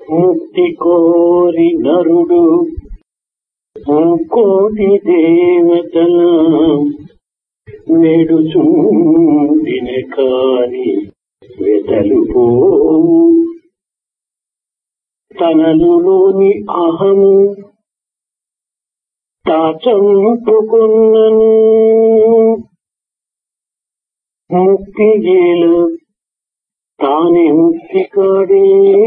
ముక్తి కోరి నరుడు కోటి దేవతల వేడుచుండిన కాని వెతలు తనలులోని అహము తాచంపుకున్నను ముక్తి గేల తానే ముక్తి కాడే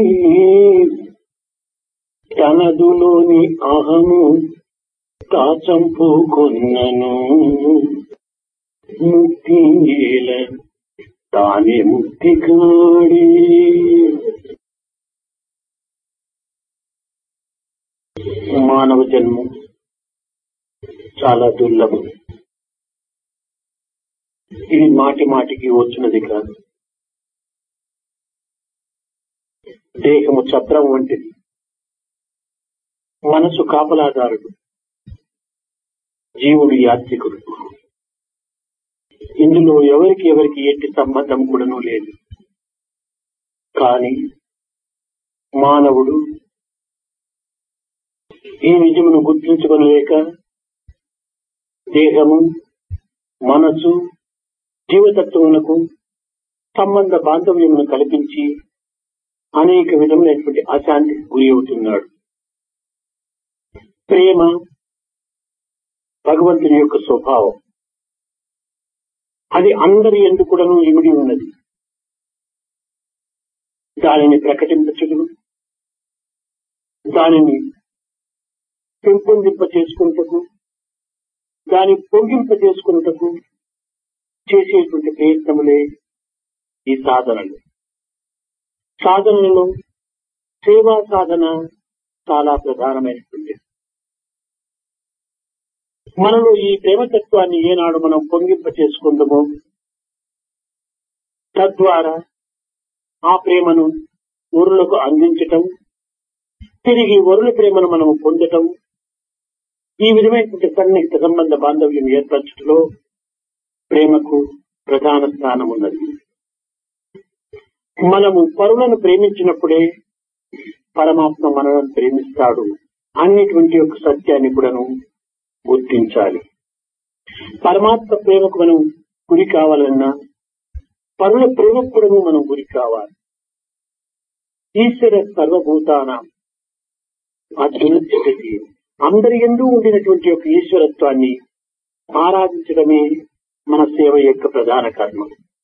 తనదులోని అహము తాచంపుకున్నను ముక్తి గేల తానే ముక్తి కాడే మానవ జన్మం చాలా దుర్లభం ఇది మాటి మాటికి వచ్చినది కాదు దేహము చక్రం వంటిది మనసు కాపలాదారుడు జీవుడు యాత్రికుడు ఇందులో ఎవరికి ఎవరికి ఎట్టి సంబంధం కూడాను లేదు కానీ మానవుడు ఈ నిజమును గుర్తించుకొనలేక దేహము మనసు జీవతత్వములకు సంబంధ బాంధవ్యమును కల్పించి అనేక విధములైనటువంటి అశాంతికి గురి అవుతున్నాడు ప్రేమ భగవంతుని యొక్క స్వభావం అది అందరి ఎందుకు కూడాను ఇమిడి ఉన్నది దానిని ప్రకటించడం దానిని పెంపొందింప చేసుకుంటకు దాని పొంగింప చేసుకున్నటకు చేసేటువంటి ప్రయత్నములే ఈ సాధనలు సాధనలలో సేవా సాధన చాలా ప్రధానమైనటువంటి మనలో ఈ ప్రేమతత్వాన్ని ఏనాడు మనం పొంగింప చేసుకుందామో తద్వారా ఆ ప్రేమను ఊరులకు అందించటం తిరిగి వరుల ప్రేమను మనము పొందటం ఈ విధమైనటువంటి సన్నిహిత సంబంధ బాంధవ్యం ఏర్పరచడంలో ప్రేమకు ప్రధాన స్థానం ఉన్నది మనము పరులను ప్రేమించినప్పుడే పరమాత్మ మనలను ప్రేమిస్తాడు అన్నిటువంటి యొక్క సత్యాన్ని కూడాను గుర్తించాలి పరమాత్మ ప్రేమకు మనం గురి కావాలన్నా పరుల ప్రేమకు కూడాను మనం గురి కావాలి ఈశ్వర సర్వభూతాన అత్యున్నతి అందరి ఎందు ఉండినటువంటి యొక్క ఈశ్వరత్వాన్ని ఆరాధించడమే మన సేవ యొక్క ప్రధాన కర్మ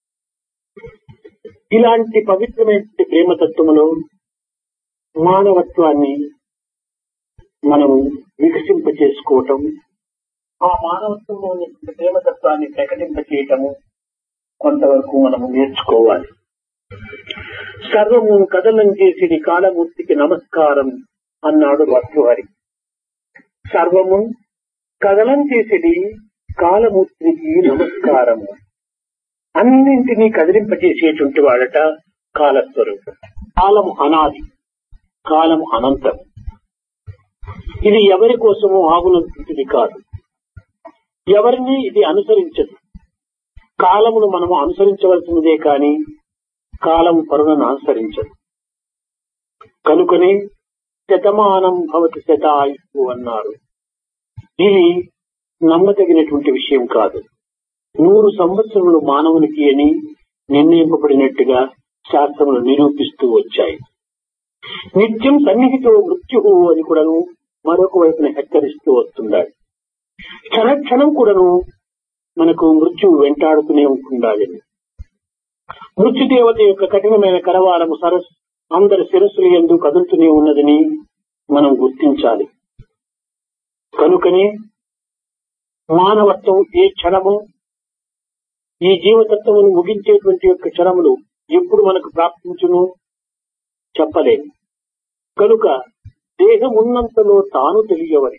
ఇలాంటి పవిత్రమైన ప్రేమతత్వములో మానవత్వాన్ని మనము వికసింప చేసుకోవటం ఆ మానవత్వంలో ఉన్నటువంటి ప్రేమతత్వాన్ని ప్రకటింప చేయటము కొంతవరకు మనము నేర్చుకోవాలి సర్వము కథలం చేసి కాలమూర్తికి నమస్కారం అన్నాడు భర్తృహరి సర్వము కథలం చేసేది కాలమూర్తికి నమస్కారము అన్నింటినీ కదిలింపజేసేటువంటి వాడట కాలస్వరూపం కాలం అనాది కాలం అనంతం ఇది ఎవరి కోసము ఆగునంటుంది కాదు ఎవరిని ఇది అనుసరించదు కాలమును మనము అనుసరించవలసినదే కాని కాలం పరులను అనుసరించదు కనుకనే శతమానం భవతి శతాయు అన్నారు ఇది నమ్మదగినటువంటి విషయం కాదు నూరు సంవత్సరములు మానవునికి అని నిర్ణయింపబడినట్టుగా శాస్త్రములు నిరూపిస్తూ వచ్చాయి నిత్యం సన్నిహితో మృత్యు అని కూడాను మరొక వైపున హెచ్చరిస్తూ వస్తున్నాడు క్షణ క్షణం కూడాను మనకు మృత్యువు వెంటాడుతూనే ఉంటుండాలి మృత్యుదేవత యొక్క కఠినమైన కరవారము సరస్సు అందరి శిరస్సులు ఎందు కదులుతూనే ఉన్నదని మనం గుర్తించాలి కనుకనే మానవత్వం ఏ క్షణము ఈ జీవతత్వమును ముగించేటువంటి యొక్క క్షణములు ఎప్పుడు మనకు ప్రాప్తించును చెప్పలేము కనుక దేహం ఉన్నంతలో తాను తెలియవని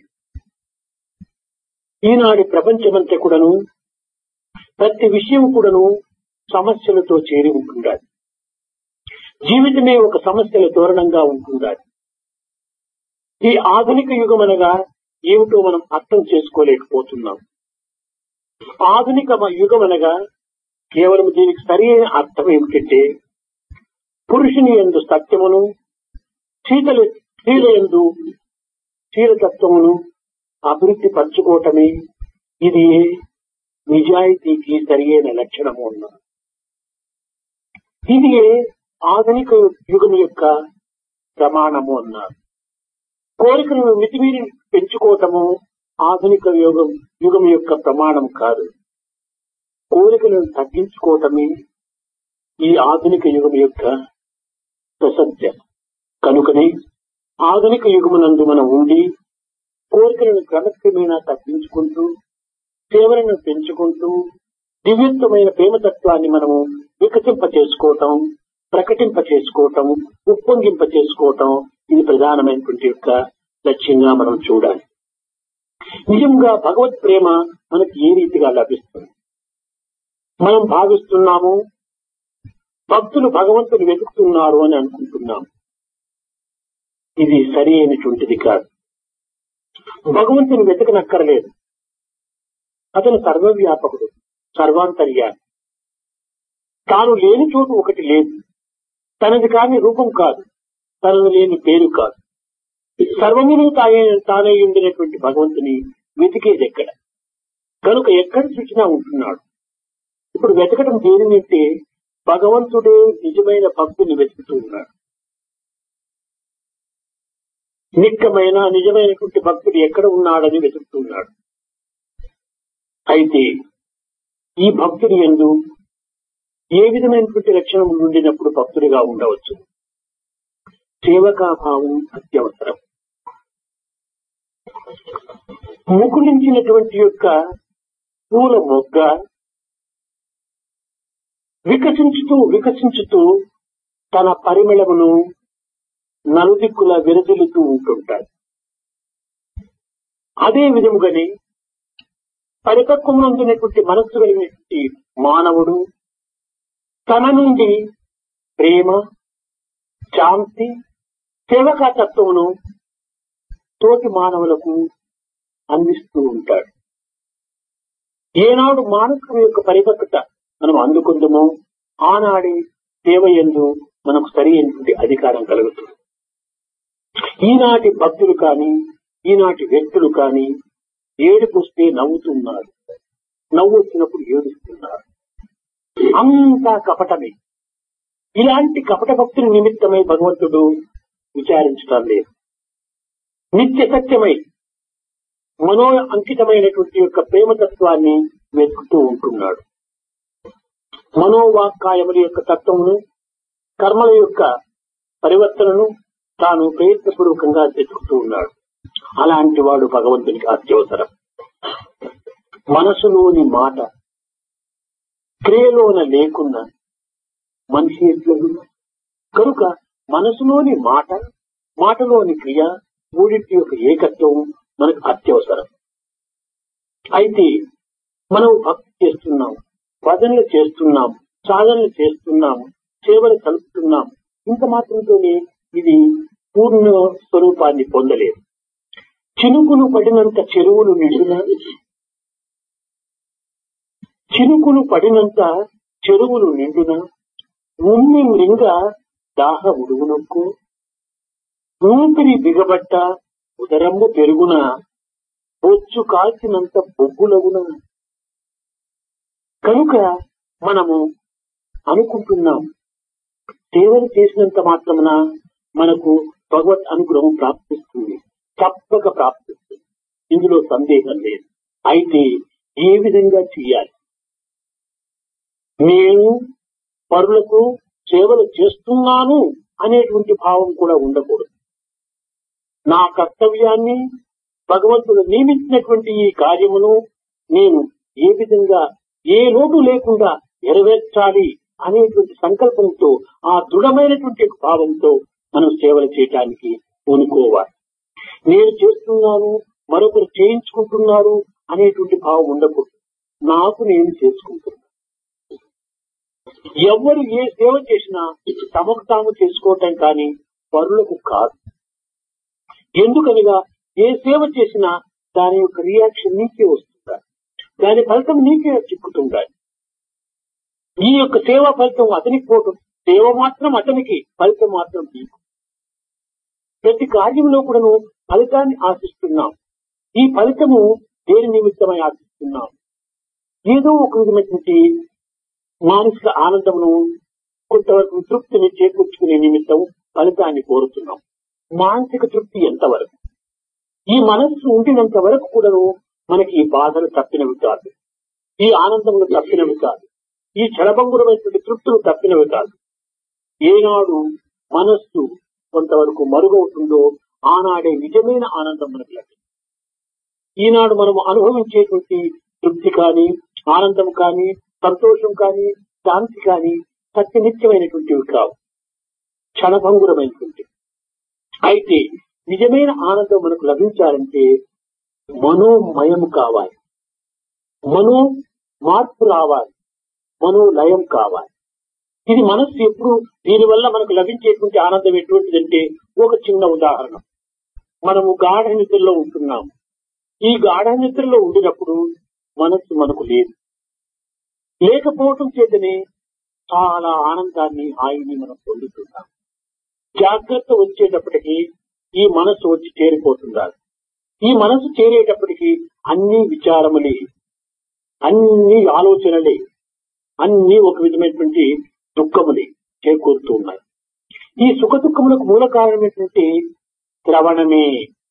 ఈనాటి ప్రపంచమంతా కూడాను ప్రతి విషయం కూడాను సమస్యలతో చేరి ఉంటుండాలి జీవితమే ఒక సమస్యల తోరణంగా ఉంటుండాలి ఈ ఆధునిక యుగం అనగా ఏమిటో మనం అర్థం చేసుకోలేకపోతున్నాం ఆధునిక యుగం అనగా కేవలం దీనికి సరైన అర్థం ఏమిటంటే పురుషుని ఎందు సత్యమును శీతలు స్త్రీల ఎందు శీలతత్వమును అభివృద్ధి పరచుకోవటమే ఇది నిజాయితీకి సరియైన లక్షణము ఉన్నది ఇది ఆధునిక యుగం యొక్క ప్రమాణము అన్నారు కోరికలను మితిమీరి పెంచుకోవటము ఆధునిక యుగం యుగం యొక్క ప్రమాణం కాదు కోరికలను తగ్గించుకోవటమే ఈ ఆధునిక యుగం యొక్క ప్రసత్య కనుకనే ఆధునిక యుగమునందు మనం ఉండి కోరికలను క్రమక్రమేణా తగ్గించుకుంటూ సేవలను పెంచుకుంటూ దివ్యత్వమైన ప్రేమతత్వాన్ని మనము వికసింప చేసుకోవటం ప్రకటింప చేసుకోవటం ఉప్పొంగింప చేసుకోవటం ఇది ప్రధానమైనటువంటి యొక్క లక్ష్యంగా మనం చూడాలి నిజంగా భగవత్ ప్రేమ మనకి ఏ రీతిగా లభిస్తుంది మనం భావిస్తున్నాము భక్తులు భగవంతుని వెతుకుతున్నారు అని అనుకుంటున్నాం ఇది సరి అయినటువంటిది కాదు భగవంతుని వెతకనక్కరలేదు అతను సర్వవ్యాపకుడు సర్వాంతర్యాన్ని తాను లేని చోటు ఒకటి లేదు తనది కాని రూపం కాదు తనది లేని పేరు కాదు సర్వమును తానే తానే ఉండినటువంటి భగవంతుని వెతికేది ఎక్కడ కనుక ఎక్కడ చూసినా ఉంటున్నాడు ఇప్పుడు వెతకడం దేనినంటే భగవంతుడే నిజమైన భక్తుని వెతుకుతూ ఉన్నాడు నిక్కమైన నిజమైనటువంటి భక్తుడు ఎక్కడ ఉన్నాడని వెతుకుతున్నాడు అయితే ఈ భక్తుడి ఎందు ఏ విధమైనటువంటి లక్షణం ఉండినప్పుడు భక్తుడిగా ఉండవచ్చు సేవకాభావం అత్యవసరం ముకులించినటువంటి యొక్క పూల మొగ్గ వికసించుతూ వికసించుతూ తన పరిమళమును నలుదిక్కుల విరజిల్లుతూ ఉంటుంటాడు అదే విధముగానే పరిపక్వమునందునటువంటి మనస్సు కలిగినటువంటి మానవుడు తన నుండి ప్రేమ శాంతి సేవకాతత్వమును తోటి మానవులకు అందిస్తూ ఉంటాడు ఏనాడు మానసిక యొక్క పరిపక్వత మనం అందుకుందామో ఆనాడే సేవ ఎందు మనకు సరి అయినటువంటి అధికారం కలుగుతుంది ఈనాటి భక్తులు కానీ ఈనాటి వ్యక్తులు కానీ ఏడుపుస్తే నవ్వుతున్నారు నవ్వు వచ్చినప్పుడు ఏడుస్తున్నారు అంతా కపటమే ఇలాంటి కపట భక్తుల నిమిత్తమై భగవంతుడు విచారించడం లేదు నిత్య సత్యమై మనో అంకితమైనటువంటి యొక్క ప్రేమతత్వాన్ని వెతుకుతూ ఉంటున్నాడు మనోవాక్కాయముల యొక్క తత్వమును కర్మల యొక్క పరివర్తనను తాను ప్రయత్నపూర్వకంగా వెతుకుతూ ఉన్నాడు అలాంటి వాడు భగవంతునికి అత్యవసరం మనసులోని మాట క్రియలోన లేకున్నా మనిషి ఎట్లదు కనుక మనసులోని మాట మాటలోని క్రియ మూడింటి యొక్క ఏకత్వం మనకు అత్యవసరం అయితే మనం భక్తి చేస్తున్నాం భజనలు చేస్తున్నాం సాధనలు చేస్తున్నాం సేవలు కలుపుతున్నాం ఇంత మాత్రంతోనే ఇది పూర్ణ స్వరూపాన్ని పొందలేదు చినుకులు పడినంత చెరువులు నిండున చినుకులు పడినంత చెరువులు నిండున ఉమ్మి మృంగ దాహ ఉడుగునొక్కు ఊపిరి బిగబట్ట ఉదరమ్ము పెరుగున బొచ్చు కాల్చినంత బొగ్గులగున కనుక మనము అనుకుంటున్నాం సేవలు చేసినంత మాత్రమున మనకు భగవత్ అనుగ్రహం ప్రాప్తిస్తుంది తప్పక ప్రాప్తిస్తుంది ఇందులో సందేహం లేదు అయితే ఏ విధంగా చేయాలి నేను పరులకు సేవలు చేస్తున్నాను అనేటువంటి భావం కూడా ఉండకూడదు నా కర్తవ్యాన్ని భగవంతుడు నియమించినటువంటి ఈ కార్యమును నేను ఏ విధంగా ఏ లోటు లేకుండా నెరవేర్చాలి అనేటువంటి సంకల్పంతో ఆ దృఢమైనటువంటి భావంతో మనం సేవలు చేయటానికి పూనుకోవాలి నేను చేస్తున్నాను మరొకరు చేయించుకుంటున్నారు అనేటువంటి భావం ఉండకూడదు నాకు నేను చేసుకుంటున్నాను ఎవరు ఏ సేవ చేసినా తమకు తాము చేసుకోవటం కానీ పరులకు కాదు ఎందుకనగా ఏ సేవ చేసినా దాని యొక్క రియాక్షన్ నీకే వస్తుందా దాని ఫలితం నీకే చిక్కుతుండాలి ఈ యొక్క సేవ ఫలితం అతనికి పోవటం సేవ మాత్రం అతనికి ఫలితం మాత్రం నీకు ప్రతి కార్యంలో కూడాను ఫలితాన్ని ఆశిస్తున్నాం ఈ ఫలితము దేని నిమిత్తమై ఆశిస్తున్నాం ఏదో ఒక విధమైనటువంటి మానసిక ఆనందమును కొంతవరకు తృప్తిని చేకూర్చుకునే నిమిత్తం ఫలితాన్ని కోరుతున్నాం మానసిక తృప్తి ఎంతవరకు ఈ మనస్సు ఉండినంత వరకు కూడాను మనకి ఈ బాధలు తప్పినవి కాదు ఈ ఆనందములు తప్పినవి కాదు ఈ క్షణభంగురమైనటువంటి తృప్తులు తప్పినవి కాదు ఏనాడు మనస్సు కొంతవరకు మరుగవుతుందో ఆనాడే నిజమైన ఆనందం మనకు లభిస్తుంది ఈనాడు మనం అనుభవించేటువంటి తృప్తి కానీ ఆనందం కానీ సంతోషం కానీ శాంతి కానీ సత్యనిత్యమైనటువంటివి కావు క్షణభంగురమైనటువంటి అయితే నిజమైన ఆనందం మనకు లభించాలంటే మనోమయం కావాలి మనో మార్పు రావాలి మనో లయం కావాలి ఇది మనస్సు ఎప్పుడు దీనివల్ల మనకు లభించేటువంటి ఆనందం ఎటువంటిదంటే ఒక చిన్న ఉదాహరణ మనము గాఢ నిద్రలో ఉంటున్నాం ఈ గాఢ నిద్రలో ఉండినప్పుడు మనస్సు మనకు లేదు లేకపోవటం చేతనే చాలా ఆనందాన్ని హాయిని మనం పొందుతున్నాం జాగ్రత్త వచ్చేటప్పటికి ఈ మనస్సు వచ్చి చేరిపోతున్నారు ఈ మనసు చేరేటప్పటికి అన్ని విచారములే అన్ని ఆలోచనలే అన్ని ఒక విధమైనటువంటి దుఃఖములే చేకూరుతూ ఉన్నాయి ఈ సుఖ దుఃఖములకు మూల కారణమైనటువంటి శ్రవణమే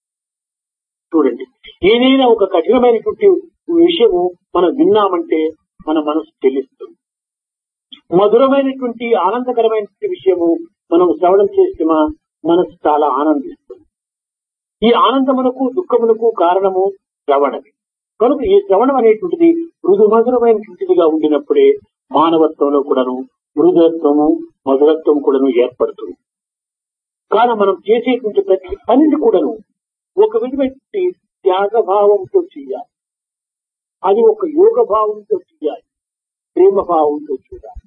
చూడండి ఏదైనా ఒక కఠినమైనటువంటి విషయము మనం విన్నామంటే మన మనసు చెల్లిస్తుంది మధురమైనటువంటి ఆనందకరమైనటువంటి విషయము మనం శ్రవణం చేస్తే మనసు చాలా ఆనందిస్తుంది ఈ ఆనందమునకు దుఃఖమునకు కారణము శ్రవణమే కనుక ఈ శ్రవణం అనేటువంటిది మృదు మధురమైనటువంటిదిగా ఉండినప్పుడే మానవత్వంలో కూడాను మృదుత్వము మధురత్వం కూడాను ఏర్పడుతుంది కాన మనం చేసేటువంటి ప్రతి పనిని కూడాను ఒక విధమైనటువంటి త్యాగ భావంతో చేయాలి అది ఒక యోగ భావంతో చేయాలి ప్రేమ భావంతో చేయాలి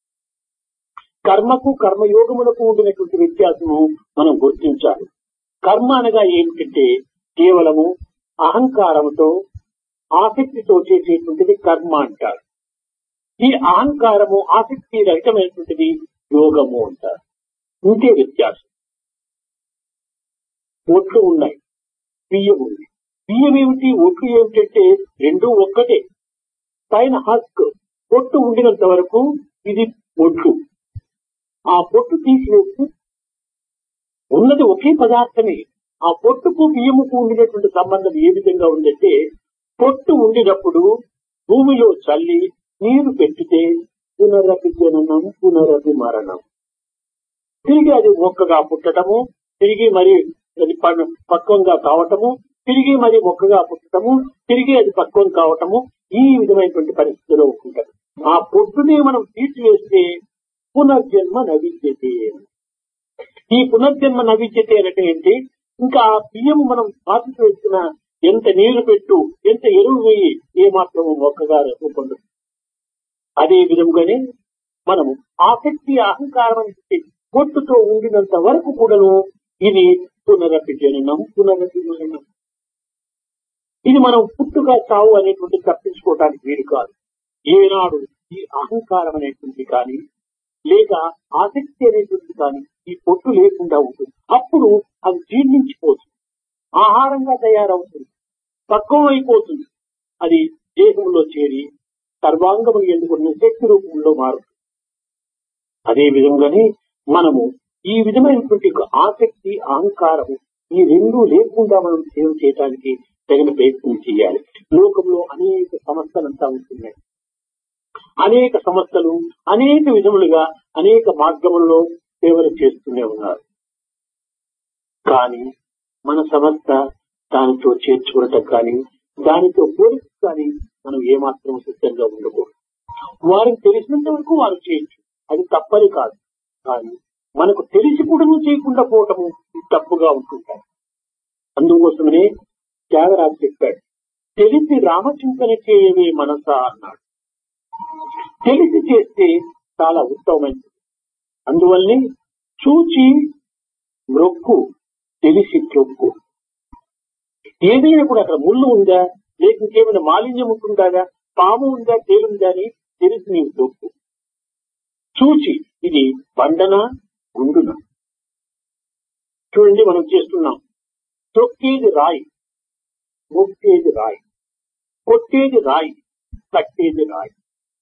కర్మకు కర్మయోగములకు ఉండినటువంటి వ్యత్యాసము మనం గుర్తించాలి కర్మ అనగా ఏమిటంటే కేవలము అహంకారముతో ఆసక్తితో చేసేటువంటిది కర్మ అంటారు ఈ అహంకారము ఆసక్తి రహితమైనటువంటిది యోగము అంటారు ఇంకే వ్యత్యాసం ఓట్లు ఉన్నాయి బియ్యం ఉంది బియ్యం ఏమిటి ఓట్లు ఏమిటంటే రెండు ఒక్కటే పైన హస్క్ పొట్టు ఉండినంత వరకు ఇది ఒట్లు ఆ పొట్టు తీసివేసి ఉన్నది ఒకే పదార్థమే ఆ పొట్టుకు బియ్యముకు ఉండినటువంటి సంబంధం ఏ విధంగా ఉందంటే పొట్టు ఉండినప్పుడు భూమిలో చల్లి నీరు పెట్టితే పునరపి జననం పునరపి మరణం తిరిగి అది మొక్కగా పుట్టటము తిరిగి మరి అది ప- పక్వంగా కావటము తిరిగి మరి మొక్కగా పుట్టటము తిరిగి అది పక్వం కావటము ఈ విధమైనటువంటి పరిస్థితిలో ఉంటుంది ఆ పొట్టుని మనం తీసివేస్తే పునర్జన్మ నవిద్యతే ఈ పునర్జన్మ నవిద్యతే అంటే ఏంటి ఇంకా ఆ బియ్యము మనం పాతి వేసిన ఎంత నీరు పెట్టు ఎంత ఎరువు వేయి ఏ మాత్రము మొక్కగా రూపొందు అదే విధముగానే మనము ఆసక్తి అహంకారం అనే పొట్టుతో ఉండినంత వరకు కూడాను ఇది పునరపి జననం పునరపి మరణం ఇది మనం పుట్టుక చావు అనేటువంటి తప్పించుకోవడానికి వీలు కాదు ఏనాడు ఈ అహంకారం అనేటువంటి కానీ లేక ఆసక్తి అనేటువంటి కానీ ఈ పొట్టు లేకుండా ఉంటుంది అప్పుడు అది జీర్ణించిపోతుంది ఆహారంగా తయారవుతుంది పక్వం అయిపోతుంది అది దేహంలో చేరి సర్వాంగములు ఎందుకున్న శక్తి రూపంలో మారుతుంది అదే విధంగానే మనము ఈ విధమైనటువంటి ఒక ఆసక్తి అహంకారము ఈ రెండు లేకుండా మనం సేవ చేయడానికి తగిన ప్రయత్నం చేయాలి లోకంలో అనేక సమస్యలంతా ఉంటున్నాయి అనేక సంస్థలు అనేక విధములుగా అనేక మార్గములలో సేవలు చేస్తూనే ఉన్నారు కానీ మన సంస్థ దానితో చేర్చుకోవటం కానీ దానితో పోలిక కానీ మనం ఏమాత్రం సిద్ధంగా ఉండకూడదు వారికి తెలిసినంత వరకు వారు చేయొచ్చు అది తప్పని కాదు కానీ మనకు తెలిసి కూడా చేయకుండా పోవటము ఇది తప్పుగా ఉంటుంటాయి అందుకోసమనే త్యాగరాజు చెప్పాడు తెలిసి రామచింతన చేయవే మనసా అన్నాడు తెలిసి చేస్తే చాలా ఉత్తమమైనది అందువల్లనే చూచి మ్రొక్కు తెలిసి త్రొక్కు ఏదైనా కూడా అక్కడ ముళ్ళు ఉందా లేక ఇంకేమైనా మాలిన్యం ఉంటుందా పాము ఉందా తేలుందా అని తెలిసి నీవు తొక్కు చూచి ఇది బండన గుండున చూడండి మనం చేస్తున్నాం తొక్కేది రాయి మొక్కేది రాయి కొట్టేది రాయి కట్టేది రాయి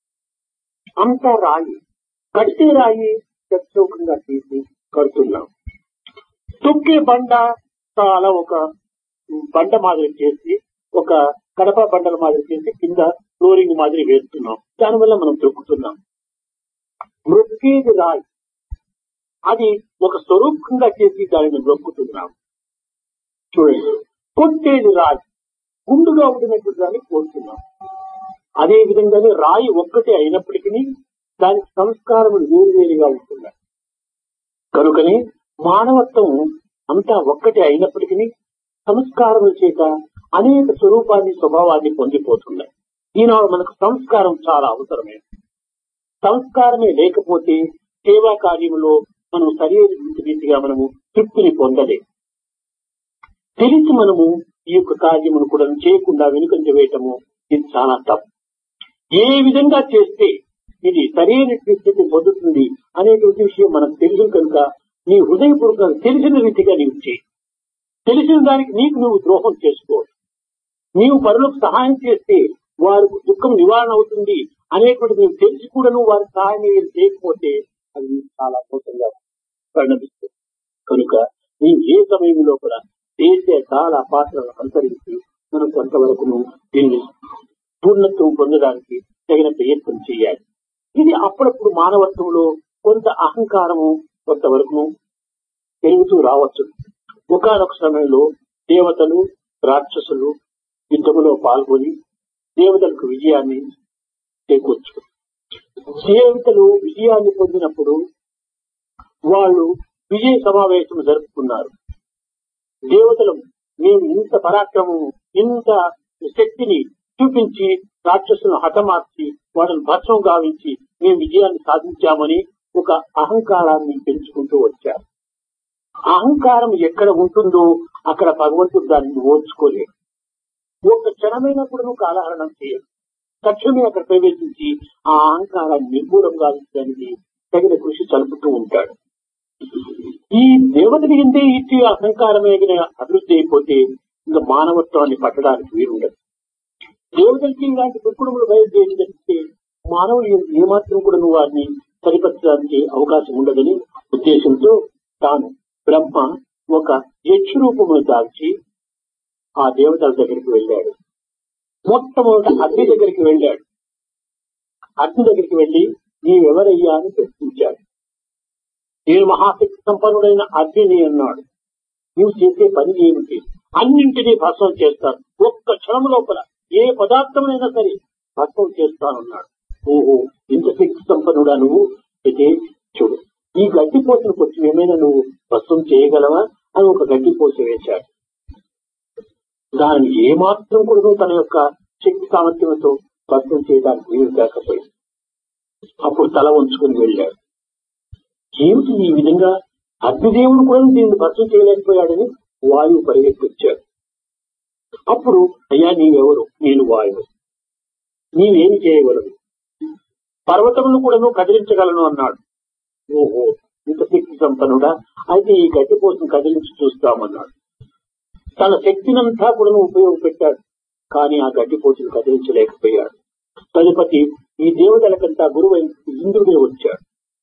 అంతా రాయి కట్టే రాయి ప్రత్యేకంగా తీసి కడుతున్నాం తొక్కే బండ చాలా ఒక బండ మాదిరి చేసి ఒక కడప బండల మాదిరి చేసి కింద ఫ్లోరింగ్ మాదిరి వేస్తున్నాం దానివల్ల మనం తొక్కుతున్నాం మృక్కేది రాయి అది ఒక స్వరూపంగా చేసి దానిని మొక్కుతున్నాం చూడండి కొట్టేది రాయి గుండుగా ఉండినటువంటి దాన్ని కోరుతున్నాం అదే విధంగానే రాయి ఒక్కటే అయినప్పటికీ దానికి సంస్కారములు వేరువేరుగా ఉంటున్నాయి కనుకనే మానవత్వం అంతా ఒక్కటే అయినప్పటికీ సంస్కారముల చేత అనేక స్వరూపాన్ని స్వభావాన్ని పొందిపోతున్నాయి ఈనాడు మనకు సంస్కారం చాలా అవసరమే సంస్కారమే లేకపోతే సేవా కార్యములో మనం సరైన రీతిగా మనము తృప్తిని పొందలేం తెలిసి మనము ఈ యొక్క కార్యమును కూడా చేయకుండా వెనుకంజ వేయటము ఇది చాలా తప్పు ఏ విధంగా చేస్తే ఇది సరైన స్థితి పొందుతుంది అనేటువంటి విషయం మనకు తెలుసు కనుక నీ హృదయపూర్వకంగా తెలిసిన రీతిగా నీవు చేయి తెలిసిన దానికి నీకు నువ్వు ద్రోహం చేసుకో నీవు పరులకు సహాయం చేస్తే వారికి దుఃఖం నివారణ అవుతుంది అనేటువంటి నీవు తెలిసి కూడా నువ్వు వారికి సహాయం ఏం చేయకపోతే అది నీకు చాలా మోసంగా పరిణమిస్తుంది కనుక నీవు ఏ సమయంలో కూడా దేశ కాల పాత్రలను అనుసరించి మనం కొంతవరకు దీన్ని పూర్ణత్వం పొందడానికి తగిన ప్రయత్నం చేయాలి ఇది అప్పుడప్పుడు మానవత్వంలో కొంత అహంకారము కొంతవరకు పెరుగుతూ రావచ్చు ఒకనొక సమయంలో దేవతలు రాక్షసులు యుద్ధములో పాల్గొని దేవతలకు విజయాన్ని చేకూర్చు దేవతలు విజయాన్ని పొందినప్పుడు వాళ్ళు విజయ సమావేశం జరుపుకున్నారు దేవతలు మేము ఇంత పరాక్రమం ఇంత శక్తిని చూపించి రాక్షసులను హతమార్చి వాళ్ళని భస్మం గావించి మేము విజయాన్ని సాధించామని ఒక అహంకారాన్ని పెంచుకుంటూ వచ్చారు అహంకారం ఎక్కడ ఉంటుందో అక్కడ భగవంతుడు దానిని ఓర్చుకోలేడు ఒక క్షణమైనప్పుడు కాలహరణం చేయడు తక్షణమే అక్కడ ప్రవేశించి ఆ అహంకారాన్ని నిర్మూలం గావించడానికి తగిన కృషి చలుపుతూ ఉంటాడు ఈ దేవతని ఎందే ఇచ్చి అహంకారమే అభివృద్ధి అయిపోతే ఇంకా మానవత్వాన్ని పట్టడానికి వీలుండదు దేవతలకి ఇలాంటి దుర్గుణములు బయలుదేరితే మానవులు ఏమాత్రం కూడా నువ్వు వారిని సరిపరచడానికి అవకాశం ఉండదని ఉద్దేశంతో తాను బ్రహ్మ ఒక యక్ష రూపమును దాల్చి ఆ దేవతల దగ్గరికి వెళ్ళాడు మొట్టమొదట అగ్ని దగ్గరికి వెళ్ళాడు అగ్ని దగ్గరికి వెళ్లి నీవెవరయ్యా అని ప్రశ్నించాడు నేను మహాశక్తి సంపన్నుడైన అగ్ని అన్నాడు నువ్వు చేసే పని ఏమిటి అన్నింటినీ భస్మం చేస్తాను ఒక్క క్షణం లోపల ఏ పదార్థమైనా సరే భస్మం చేస్తానన్నాడు ఓహో ఇంత శక్తి సంపన్నుడా నువ్వు అయితే చూడు ఈ గడ్డిపోసను కొంచెం ఏమైనా నువ్వు భస్మం చేయగలవా అని ఒక గడ్డిపోస వేశాడు దానిని ఏమాత్రం కూడా తన యొక్క శక్తి సామర్థ్యంతో భస్మం చేయడానికి వీలు కాకపోయింది అప్పుడు తల ఉంచుకుని వెళ్ళాడు ఏమిటి ఈ విధంగా అగ్నిదేవుడు కూడా దీన్ని భస్మం చేయలేకపోయాడని వాయువు పరిగెత్తిచ్చాడు అప్పుడు అయ్యా నీవెవరు నేను వాయువు నీవేమి చేయగలవు పర్వతమును కూడా నువ్వు కదిలించగలను అన్నాడు ఓహో ఇంత శక్తి సంపన్నుడా అయితే ఈ గడ్డిపోసం కదిలించి చూస్తామన్నాడు తన శక్తినంతా కూడా ఉపయోగపెట్టాడు కానీ ఆ గడ్డిపోసును కదిలించలేకపోయాడు తదుపతి ఈ దేవతలకంతా గురువు ఇంద్రుడే వచ్చాడు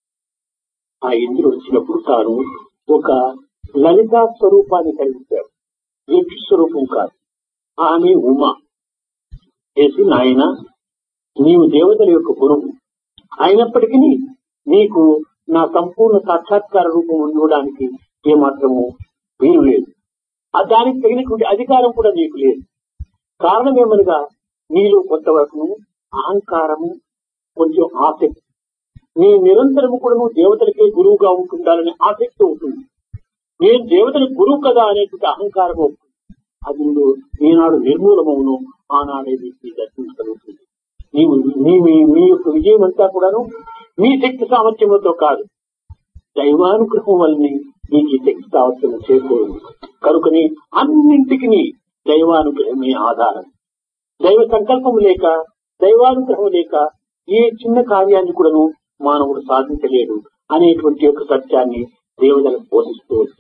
ఆ ఇంద్రుడు వచ్చినప్పుడు తాను ఒక లలితా స్వరూపాన్ని కలిగించాడు యక్ష స్వరూపం కాదు ఆమె ఉమ చేసి నాయన నీవు దేవతల యొక్క గురువు అయినప్పటికీ నీకు నా సంపూర్ణ సాక్షాత్కార రూపం ఉండడానికి ఏమాత్రము వీలు లేదు ఆ దానికి తగినటువంటి అధికారం కూడా నీకు లేదు కారణం ఏమనగా నీలో కొంతవరకు అహంకారము కొంచెం ఆసక్తి నీ నిరంతరము కూడా నువ్వు దేవతలకే గురువుగా ఉంటుండాలనే ఆసక్తి ఉంటుంది నేను దేవతలకు గురువు కదా అనేటువంటి అహంకారం ఉంటుంది అది నువ్వు ఈనాడు నిర్మూలమవును ఆనాడే నీకు దర్శించగలుగుతుంది నీవు నీ మీ- మీ యొక్క విజయం అంతా కూడాను మీ శక్తి సామర్థ్యములతో కాదు దైవానుగ్రహం వల్లనే నీకు ఈ శక్తి సామర్థ్యం చేకూరింది కనుకని అన్నింటికి దైవానుగ్రహమే ఆధారం దైవ సంకల్పం లేక దైవానుగ్రహం లేక ఏ చిన్న కార్యాన్ని కూడాను మానవుడు సాధించలేడు అనేటువంటి యొక్క సత్యాన్ని దేవతలకు బోధిస్తూ వచ్చాడు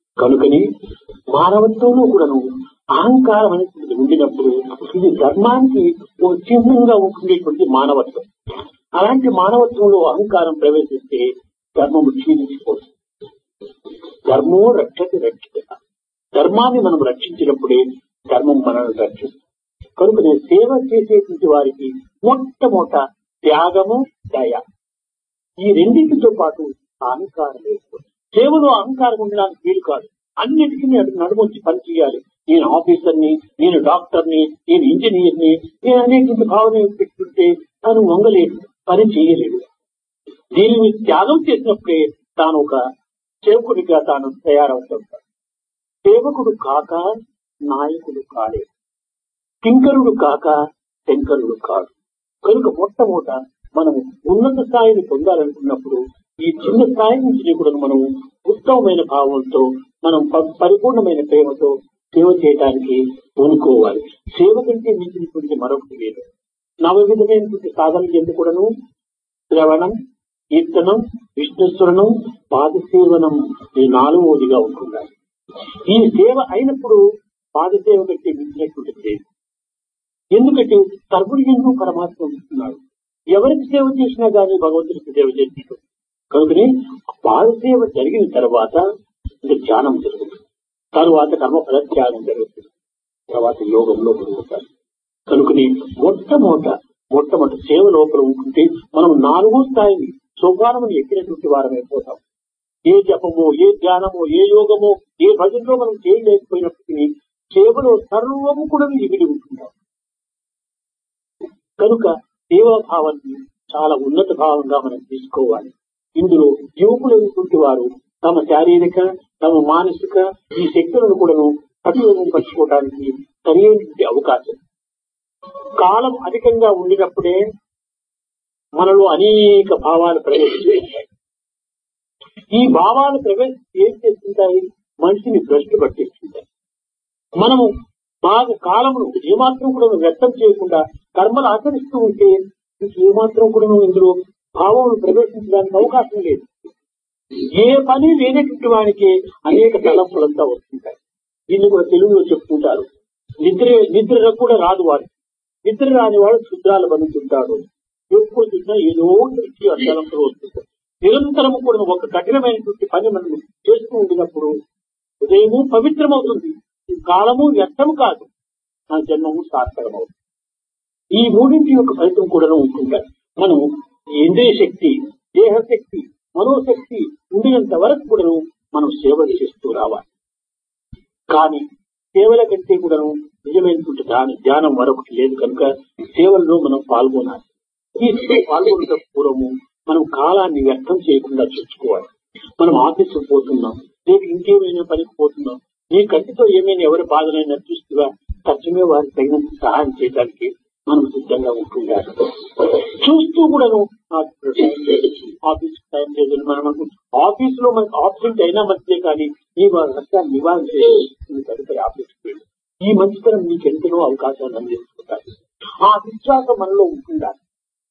కనుకని మానవత్వంలో కూడాను అహంకారం అనేటువంటిది ఉండినప్పుడు ఇది ధర్మానికి ఒక చిహ్నంగా ఉండేటువంటి మానవత్వం అలాంటి మానవత్వంలో అహంకారం ప్రవేశిస్తే ధర్మము క్షీణించిపోతుంది ధర్మో రక్షతి రక్షిత ధర్మాన్ని మనం రక్షించినప్పుడే ధర్మం మనల్ని రక్షిస్తుంది కనుక నేను సేవ చేసేటువంటి వారికి మొట్టమొదట త్యాగము దయ ఈ రెండింటితో పాటు అహంకారం లేదు సేవలో అహంకారం ఉండడానికి వీలు కాదు అన్నిటికీ అటు నడుమొచ్చి పని చేయాలి నేను ఆఫీసర్ని నేను డాక్టర్ని నేను ఇంజనీర్ని నేను అనేటువంటి భావన పెట్టుకుంటే తాను వంగలేడు పని చేయలేడు దీనిని త్యాగం చేసినప్పుడే తాను ఒక సేవకుడిగా తాను తయారవుతుంటాడు సేవకుడు కాక నాయకుడు కాలేడు కింకరుడు కాక శంకరుడు కాడు కనుక మొట్టమొదట మనం ఉన్నత స్థాయిని పొందాలనుకున్నప్పుడు ఈ చిన్న స్థాయి నుంచి కూడా మనం ఉత్తమమైన భావంతో మనం ప- పరిపూర్ణమైన ప్రేమతో సేవ చేయడానికి పూనుకోవాలి సేవ కంటే మించినటువంటి మరొకటి లేదు నవ విధమైనటువంటి సాధనలు ఎందుకు కూడాను శ్రవణం కీర్తనం విష్ణుస్వరణం పాదసేవనం ఈ నాలుగోదిగా ఉంటున్నాయి ఈ సేవ అయినప్పుడు పాదసేవ కంటే మించినటువంటిది లేదు ఎందుకంటే సర్వుడు ఎందుకు పరమాత్మ ఉంటున్నాడు ఎవరికి సేవ చేసినా గానీ భగవంతుడికి సేవ చేసినట్టు కనుకనే పాదసేవ జరిగిన తర్వాత ఇంకా ధ్యానం జరుగుతుంది తరువాత కర్మ ఫలత్యాగం జరుగుతుంది తర్వాత యోగంలో పొందుతారు కనుకని మొట్టమొదట మొట్టమొదటి సేవ లోపల ఉంటుంటే మనం నాలుగో స్థాయిని సోపానముని ఎక్కినటువంటి వారం అయిపోతాం ఏ జపమో ఏ ధ్యానమో ఏ యోగమో ఏ భజనలో మనం చేయలేకపోయినప్పటికీ సేవలో సర్వము కూడా ఇమిడి ఉంటున్నాం కనుక సేవాభావాన్ని చాలా ఉన్నత భావంగా మనం తీసుకోవాలి ఇందులో యువకులైనటువంటి వారు తమ శారీరక తమ మానసిక ఈ శక్తులను కూడాను సద్వినియోగం పరచుకోవడానికి సరైనటువంటి అవకాశం కాలం అధికంగా ఉండినప్పుడే మనలో అనేక భావాలు ప్రవేశిస్తాయి ఈ భావాలు ప్రవేశ ఏం చేస్తుంటాయి మనిషిని భ్రష్టు పట్టిస్తుంటాయి మనము బాగా కాలమును ఏమాత్రం కూడా వ్యక్తం చేయకుండా కర్మలు ఆచరిస్తూ ఉంటే ఇంక ఏమాత్రం కూడా ఇందులో భావం ప్రవేశించడానికి అవకాశం లేదు ఏ పని లేనటువంటి వానికి అనేక తలంపులంతా వస్తుంటాయి దీన్ని కూడా తెలుగులో చెప్పుకుంటారు నిద్ర నిద్ర కూడా రాదు వాడు నిద్ర రాని వాడు శుద్ధాలు బందుతుంటాడు ఎప్పుడు చూసినా ఏదో దృష్టి తలంపులు వస్తుంటాయి నిరంతరం కూడా ఒక కఠినమైనటువంటి పని మనం చేస్తూ ఉండినప్పుడు ఉదయము పవిత్రమవుతుంది ఈ కాలము వ్యర్థము కాదు నా జన్మము సార్థకమవుతుంది ఈ మూడింటి యొక్క ఫలితం కూడా ఉంటుంటాయి మనం ఇంద్రియ శక్తి దేహశక్తి మనోశక్తి ఉండినంత వరకు కూడా మనం సేవలు చేస్తూ రావాలి కానీ సేవల కంటే కూడా నిజమైనటువంటి దాని ధ్యానం మరొకటి లేదు కనుక సేవల్లో మనం పాల్గొనాలి ఈ సేవ పాల్గొనక పూర్వము మనం కాలాన్ని వ్యర్థం చేయకుండా చూసుకోవాలి మనం ఆఫీసుకు పోతున్నాం రేపు ఇంకేమైనా పనికి పోతున్నాం నీ కంటితో ఏమైనా ఎవరి బాధనైనా చూస్తుగా తక్షణమే వారికి తగినంత సహాయం చేయడానికి మనం సిద్ధంగా ఉంటుండాలి చూస్తూ కూడాను ఆఫీస్ టైం లేదు మనం అనుకుంటాం ఆఫీస్ లో మనకు ఆబ్సెంట్ అయినా మంచిదే కానీ ఈ రక్తాన్ని నివారణ చేసి తదుపరి ఆఫీస్కి వెళ్ళు. ఈ మంచితనం నీకు ఎంతనో అవకాశాలు అందిస్తుంటాయి ఆ విశ్వాసం మనలో ఉంటుండాలి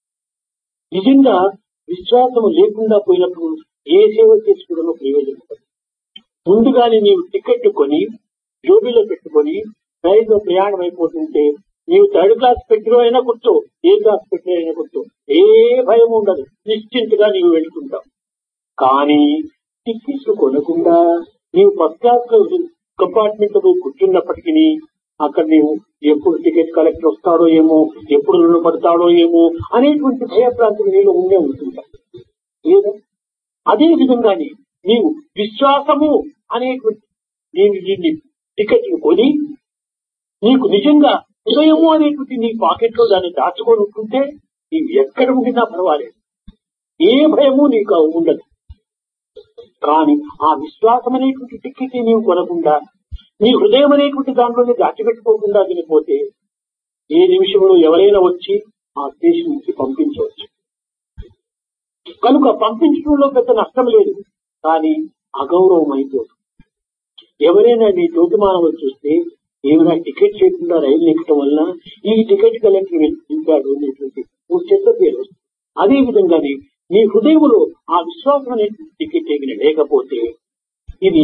నిజంగా విశ్వాసం లేకుండా పోయినప్పుడు ఏ సేవ చేసుకోవడంలో ప్రయోజనం ఉండదు. ముందుగానే నీవు టికెట్ కొని జోబీలో పెట్టుకొని రైల్లో ప్రయాణం అయిపోతుంటే నీవు థర్డ్ క్లాస్ పెట్టిలో అయినా కూర్చో ఏ క్లాస్ పెట్టిలో అయినా కూర్చో ఏ భయం ఉండదు నిశ్చింతగా నీవు వెళ్తుంటావు కానీ టికెట్లు కొనకుండా నీవు ఫస్ట్ క్లాస్ లో కంపార్ట్మెంట్ లో పోయి కూర్చున్నప్పటికీ అక్కడ నీవు ఎప్పుడు టికెట్ కలెక్టర్ వస్తాడో ఏమో ఎప్పుడు రుణపడతాడో ఏమో అనేటువంటి భయప్రాంతం నీలో ఉండే ఉంటుంటాయి లేదా అదే విధంగానే నీవు విశ్వాసము అనేటువంటి నేను దీన్ని టికెట్ కొని నీకు నిజంగా హృదయము అనేటువంటి నీ పాకెట్ లో దాన్ని దాచుకొని ఉంటుంటే నీవు ఎక్కడ ఉండినా పర్వాలేదు ఏ భయము నీకు ఉండదు కానీ ఆ విశ్వాసం అనేటువంటి టికెట్ నీవు కొనకుండా నీ హృదయం అనేటువంటి దాంట్లోనే దాచిపెట్టుకోకుండా వినిపోతే ఏ నిమిషంలో ఎవరైనా వచ్చి ఆ స్టేషన్ నుంచి పంపించవచ్చు కనుక పంపించడంలో పెద్ద నష్టం లేదు కానీ అగౌరవం అయిపోతుంది ఎవరైనా నీ తోటి మానవులు చూస్తే ఏమైనా టికెట్ లేకుండా రైలు ఎక్కడం వల్ల ఈ టికెట్ కలెక్టర్ నింపాడు అనేటువంటి ఒక చెత్త పేరు వస్తుంది. అదే విధంగానే నీ హృదయంలో ఆ విశ్వాసం అనేటువంటి టికెట్ ఏమైనా లేకపోతే ఇది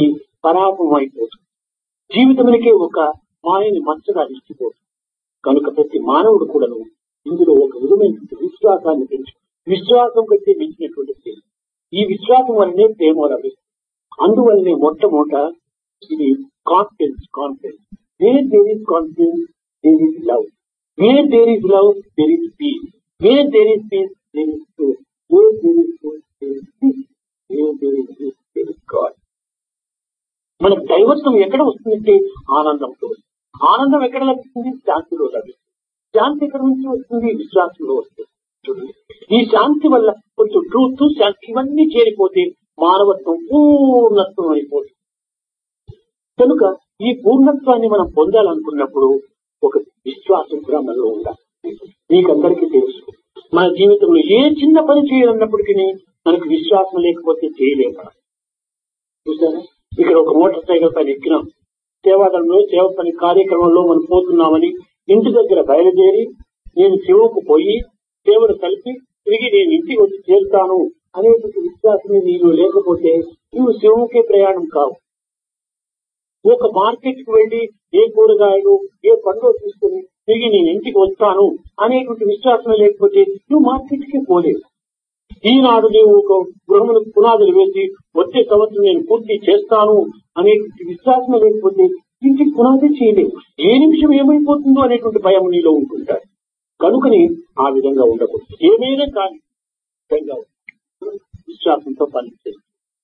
పరాపం అయిపోతుంది జీవితమునికే ఒక మాయని మచ్చగా నిలిచిపోతుంది కనుక ప్రతి మానవుడు కూడాను ఇందులో ఒక విధమైనటువంటి విశ్వాసాన్ని పెంచు విశ్వాసం కంటే మించినటువంటి ప్రేమ ఈ విశ్వాసం వల్లనే ప్రేమ లభిస్తుంది అందువల్లనే మొట్టమొదట ఇది confidence confidence where there is confidence there is love where there is love there is peace where there is peace there is truth where there is truth there is peace where there is truth there is God మనకు దైవత్వం ఎక్కడ వస్తుందంటే ఆనందంతో వస్తుంది ఆనందం ఎక్కడ లభిస్తుంది శాంతిలో లభిస్తుంది శాంతి ఎక్కడ నుంచి వస్తుంది విశ్వాసంలో వస్తుంది చూడండి. ఈ శాంతి వల్ల కొంచెం ట్రూత్ శాంతి ఇవన్నీ చేరిపోతే మానవత్వం పూర్ణత్వం అయిపోతుంది కనుక ఈ పూర్ణత్వాన్ని మనం పొందాలనుకున్నప్పుడు ఒక విశ్వాసం కూడా మనలో ఉండాలి మీకందరికీ తెలుసు మన జీవితంలో ఏ చిన్న పని చేయాలన్నప్పటికీ మనకు విశ్వాసం లేకపోతే చేయలేము మనం. చూసారా ఇక్కడ ఒక మోటార్ సైకిల్ పైన ఎక్కినాం సేవాదళంలో సేవ పని కార్యక్రమంలో మనం పోతున్నామని ఇంటి దగ్గర బయలుదేరి నేను శివకు పోయి సేవను కలిపి తిరిగి నేను ఇంటికి వచ్చి చేరుతాను అనేటువంటి విశ్వాసమే నీలో లేకపోతే నువ్వు శివముకే ప్రయాణం కావు ఒక మార్కెట్ కు వెళ్లి ఏ కూరగాయలు ఏ పండ్లు తీసుకుని తిరిగి నేను ఇంటికి వస్తాను అనేటువంటి విశ్వాసం లేకపోతే నువ్వు మార్కెట్ కి పోలేవు ఈనాడు నీవు ఒక గృహములకు పునాదులు వేసి వచ్చే సంవత్సరం నేను పూర్తి చేస్తాను అనేటువంటి విశ్వాసం లేకపోతే ఇంటికి పునాది చేయలేవు ఏ నిమిషం ఏమైపోతుందో అనేటువంటి భయం నీలో ఉంటుంటాడు కనుకని ఆ విధంగా ఉండకూడదు ఏమైనా కానీ విధంగా విశ్వాసంతో పనిచేస్తుంది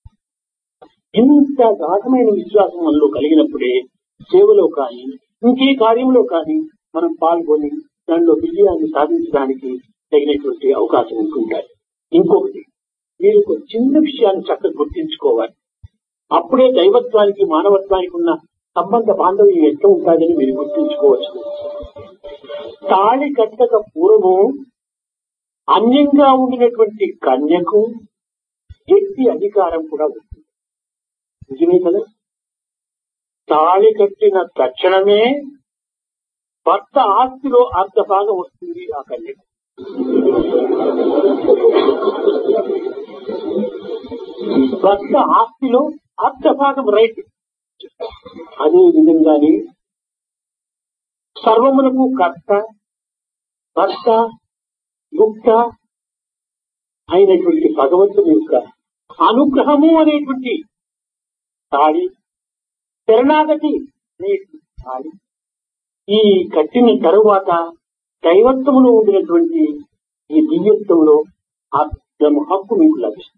ఇంత గాఢమైన విశ్వాసం మనలో కలిగినప్పుడే సేవలో కానీ ఇంకే కార్యంలో కానీ మనం పాల్గొని దానిలో విజయాన్ని సాధించడానికి తగినటువంటి అవకాశం ఉంటుంటాయి ఇంకొకటి మీరు ఒక చిన్న విషయాన్ని చక్కగా గుర్తించుకోవాలి అప్పుడే దైవత్వానికి మానవత్వానికి ఉన్న సంబంధ బాంధవ్యం ఎంత ఉంటుందని మీరు గుర్తించుకోవచ్చు తాళి కట్టక పూర్వము అన్యంగా ఉండినటువంటి కన్యకు వ్యక్తి అధికారం కూడా ఉంది నిజమే కదా తాళి కట్టిన తక్షణమే భర్త ఆస్తిలో అర్ధ భాగం వస్తుంది ఆ కన్యకు భర్త ఆస్తిలో అర్ధ భాగం రైట్ అదే విధంగానే సర్వమునకు కర్త భర్త గుప్త అయినటువంటి భగవంతుని యొక్క అనుగ్రహము అనేటువంటి తాళి శరణాగతి అనేటువంటి తాళి ఈ కట్టిన తరువాత దైవత్వములో ఉండినటువంటి ఈ దివ్యత్వంలో అర్థం హక్కు మీకు లభిస్తుంది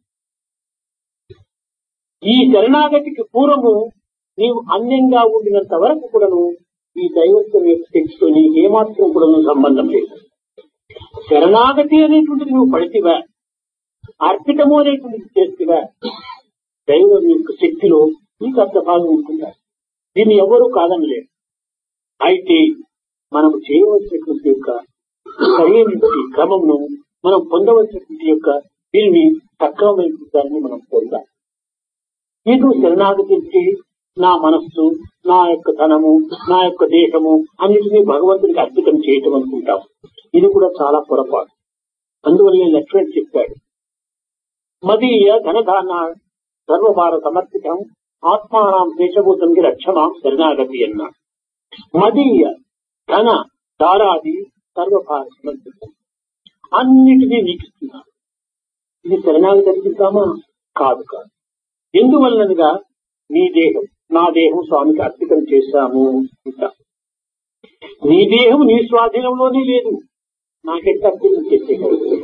ఈ శరణాగతికి పూర్వము నీవు అన్యంగా ఉండినంత వరకు కూడాను ఈ దైవత్వం యొక్క శక్తితో నీకు ఏమాత్రం కూడా సంబంధం లేదు శరణాగతి అనేటువంటిది నువ్వు పడితివా అర్పితము అనేటువంటిది చేతివా దైవం యొక్క శక్తిలో నీకు అర్థ భాగం ఉంటుందా దీన్ని ఎవరూ కాదనలేరు అయితే మనము చేయవలసినటువంటి యొక్క సరైనటువంటి క్రమంను మనం పొందవలసినటువంటి యొక్క దీనిని సక్రమమైన దాన్ని మనం పొందాలి ఇది శరణాగతికి నా మనస్సు నా యొక్క ధనము నా యొక్క దేహము అన్నిటినీ భగవంతునికి అర్పితం చేయటం అనుకుంటాం ఇది కూడా చాలా పొరపాటు అందువల్ల లక్ష్మణ్ చెప్పాడు మదీయ ధనదాన సర్వభార సమర్పితం ఆత్మానాం దేశభూతంకి రక్షమాం శరణాగతి అన్నాడు మదీయ ధన దారాది సర్వభార సమర్పితం అన్నిటినీ నీకు ఇస్తున్నాను ఇది శరణాగతి అర్పిస్తామా కాదు కాదు ఎందువల్లనగా నీ దేహం నా దేహం స్వామికి అర్పితం చేశాము అంటా నీ దేహం నీ స్వాధీనంలోనే లేదు నాకెట్లా అర్పితం చేసే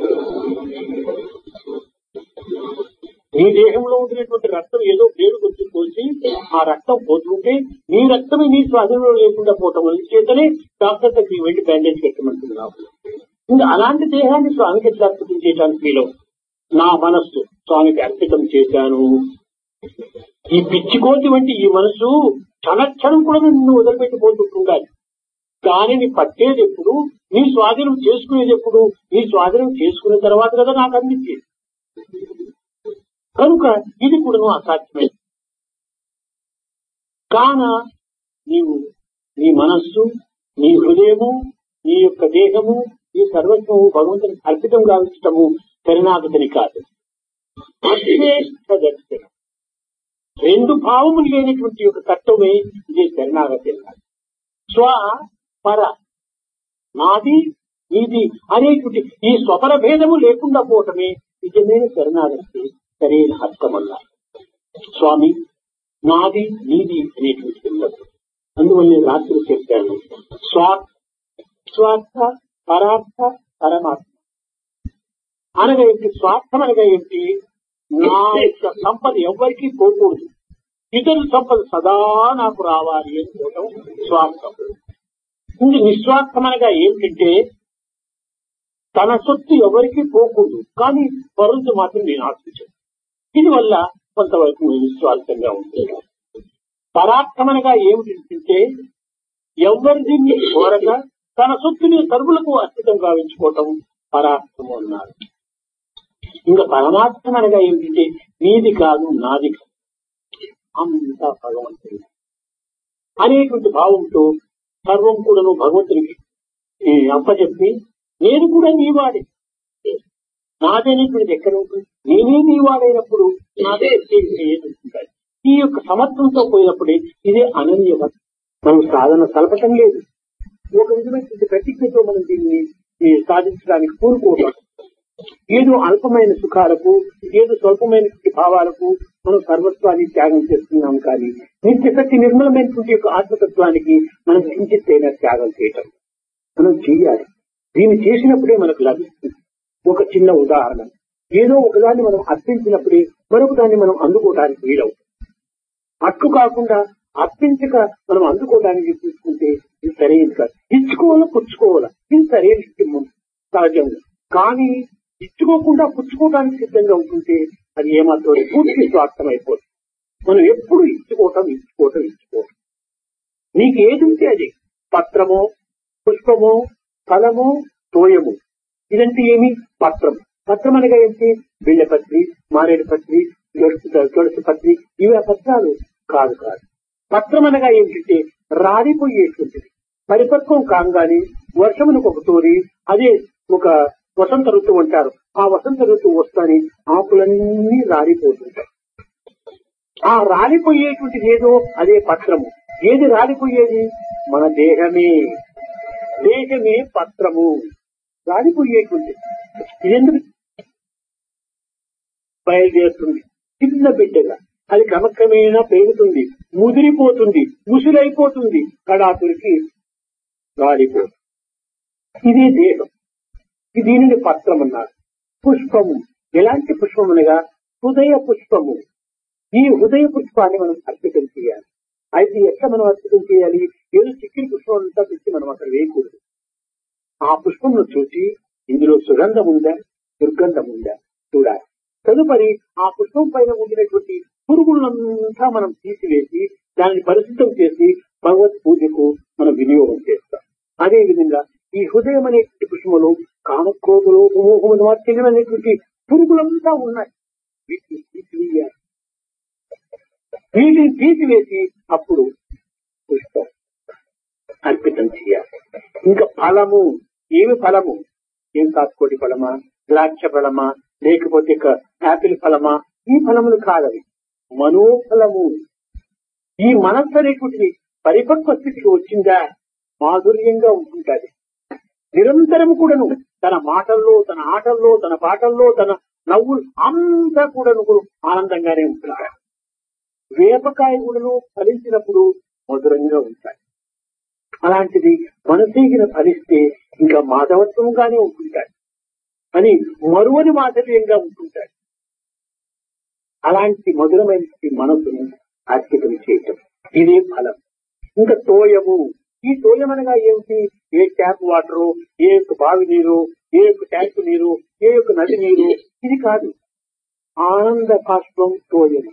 నీ దేహంలో ఉండినటువంటి రక్తం ఏదో పేరు కొంచెం పోసి ఆ రక్తం పోతుంటే నీ రక్తమే నీ స్వాధీనంలో లేకుండా పోవటం వల్ల చేతనే డాక్టర్ దగ్గరికి వెళ్లి బ్యాండేజ్ పెట్టమంటున్నావు ఇంకా అలాంటి దేహాన్ని స్వామికి ఎట్లా అర్పితం చేయడానికి మీలో నా మనస్సు స్వామికి అర్పితం చేశాను ఈ పిచ్చికోతి వంటి ఈ మనసు క్షణక్షణం కూడా నిన్ను వదిలిపెట్టిపోతుంటుండాలి దానిని పట్టేది ఎప్పుడు నీ స్వాధీనం చేసుకునేది ఎప్పుడు నీ స్వాధీనం చేసుకున్న తర్వాత కదా నాకు అందించేది కనుక ఇది కూడా అసాధ్యమే కాన నీవు నీ మనస్సు నీ హృదయము నీ యొక్క దేహము నీ సర్వస్వము భగవంతునికి అర్పితం గావించటము శరణాగతిని కాదు అశ్రేష్ట దర్శనం రెండు భావములు లేనటువంటి ఒక తత్వమే ఇదే శరణాగతి అన్నారు స్వ పర నాది నీది అనేటువంటి ఈ స్వపర భేదము లేకుండా పోవటమే నిజమైన శరణాగతి సరైన అర్థం అన్నారు స్వామి నాది నీది అనేటువంటి ఉండదు అందువల్ల నేను రాత్రి చెప్పాను స్వార్థ స్వార్థ పరార్థ పరమాత్మ అనగా ఏంటి స్వార్థం అనగా ఏంటి నా యొక్క సంపద ఎవ్వరికీ పోకూడదు ఇతరుల సంపద సదా నాకు రావాలి అనుకోవటం స్వార్థం ఇంక నిస్వార్థం అనగా ఏమిటంటే తన సొత్తు ఎవరికి పోకూడదు కానీ పరులతో మాత్రం నేను ఆశించను దీని వల్ల కొంతవరకు నిస్వార్థంగా ఉంటుంది పరార్థమనగా ఏమిటంటే ఎవరిది కోరక తన సొత్తుని సరువులకు అర్పితం గావించుకోవటం పరార్థము అన్నారు ఇంకా పరమార్థం అనగా ఏమిటంటే నీది కాదు నాది కాదు అంతా భగవంతుడి అనేటువంటి భావంతో సర్వం కూడాను భగవంతునికి ఈ అప్పచెప్పి నేను కూడా నీవాడే నాదనేటువంటిది ఎక్కడ ఉంటుంది నేనే నీవాడైనప్పుడు నాదే ఏది ఈ యొక్క సమత్వంతో పోయినప్పుడే ఇదే అనన్యత మనం సాధన సలపటం లేదు ఒక విధమైనటువంటి ప్రతిజ్ఞతో మనం దీన్ని ఈ సాధించడానికి కోరుకోవటం ఏదో అల్పమైన సుఖాలకు ఏదో స్వల్పమైనటువంటి భావాలకు మనం సర్వస్వాన్ని త్యాగం చేస్తున్నాం కానీ నిత్య శక్తి నిర్మలమైనటువంటి యొక్క ఆత్మతత్వానికి మనం కించిత్తైనా త్యాగం చేయటం మనం చేయాలి దీన్ని చేసినప్పుడే మనకు లభిస్తుంది ఒక చిన్న ఉదాహరణ ఏదో ఒకదాన్ని మనం అర్పించినప్పుడే మరొక దాన్ని మనం అందుకోవడానికి వీలవుతుంది అట్టు కాకుండా అర్పించక మనం అందుకోవడానికి తీసుకుంటే ఇది సరైనది కాదు ఇచ్చుకోవాలా పుచ్చుకోవాలా ఇది సరైన సహజంగా కానీ ఇచ్చుకోకుండా పుచ్చుకోవడానికి సిద్ధంగా ఉంటుంటే అది ఏమాత్రం పూర్తి స్వార్థం అయిపోతుంది మనం ఎప్పుడు ఇచ్చుకోవటం ఇచ్చుకోవటం ఇచ్చుకోవటం నీకు ఏది ఉంటే అది పత్రమో పుష్పమో ఫలమో తోయము ఇదంటే ఏమి పత్రం పత్రం అనగా ఏంటి బిళ్ళపత్రి మారేడు పత్రి తులసి పత్రి ఇవి ఆ పత్రాలు కాదు కాదు పత్రం అనగా ఏమిటంటే రాలిపోయేటువంటిది పరిపక్వం కాగానే వర్షమునకు ఒక తోరి అదే ఒక వసంత ఋతువు అంటారు ఆ వసంత ఋతువు వస్తానే ఆకులన్నీ రాలిపోతుంటాయి ఆ రాలిపోయేటువంటిది ఏదో అదే పత్రము ఏది రాలిపోయేది మన దేహమే దేహమే పత్రము రాలిపోయేటువంటిది ఇదెందుకు బయలుదేరుతుంది చిన్న బిడ్డగా అది క్రమక్రమేణా పెరుగుతుంది ముదిరిపోతుంది ముసులైపోతుంది కడాతుడికి గాలిపోతుంది ఇదే దేహం దీనిని పత్రం అన్నారు పుష్పము ఎలాంటి పుష్పం అనగా హృదయ పుష్పము ఈ హృదయ పుష్పాన్ని మనం అర్పితం చేయాలి అయితే ఎట్లా మనం అర్పితం చేయాలి ఏదో చిక్కిన పుష్పం అంతా తెచ్చి మనం అక్కడ వేయకూడదు ఆ పుష్పంను చూసి ఇందులో సుగంధం ఉందా దుర్గంధం ఉందా చూడాలి తదుపరి ఆ పుష్పం పైన ఉండినటువంటి పురుగులంతా మనం తీసివేసి దానిని పరిశుద్ధం చేసి భగవత్ పూజకు మనం వినియోగం చేస్తాం అదే విధంగా ఈ హృదయం అనేటువంటి పుష్పములు కామక్రోధులు మోహములు మాత్రం అనేటువంటి పురుగులంతా ఉన్నాయి వీటిని తీసివేయాలి వీటిని తీసివేసి అప్పుడు పుష్పం అర్పితం చేయాలి ఇంకా ఫలము ఏమి ఫలము ఏం కాసుకోటి ఫలమా ద్రాక్ష ఫలమా లేకపోతే యాపిల్ ఫలమా ఈ ఫలములు కాదవి మనోఫలము ఈ మనస్సు అనేటువంటిది పరిపక్వ స్థితికి వచ్చిందా మాధుర్యంగా ఉంటుంటది నిరంతరం కూడాను తన మాటల్లో తన ఆటల్లో తన పాటల్లో తన నవ్వులు అంతా కూడాను ఆనందంగానే ఉంటుంటారు వేపకాయ కూడాను ఫలించినప్పుడు మధురంగా ఉంటాయి అలాంటిది మనసీగిన ఫలిస్తే ఇంకా మాధవత్వంగానే ఉంటుంటాడు అని మరువని మాధుర్యంగా ఉంటుంటాడు అలాంటి మధురమైన మనసును అర్పితం చేయటం ఇదే ఫలం ఇంకా తోయము ఈ తోయం అనగా ఏమిటి ఏ ట్యాప్ వాటరు ఏ యొక్క బావి నీరు ఏ యొక్క ట్యాంక్ నీరు ఏ యొక్క నది నీరు ఇది కాదు ఆనంద బాష్పం తోయము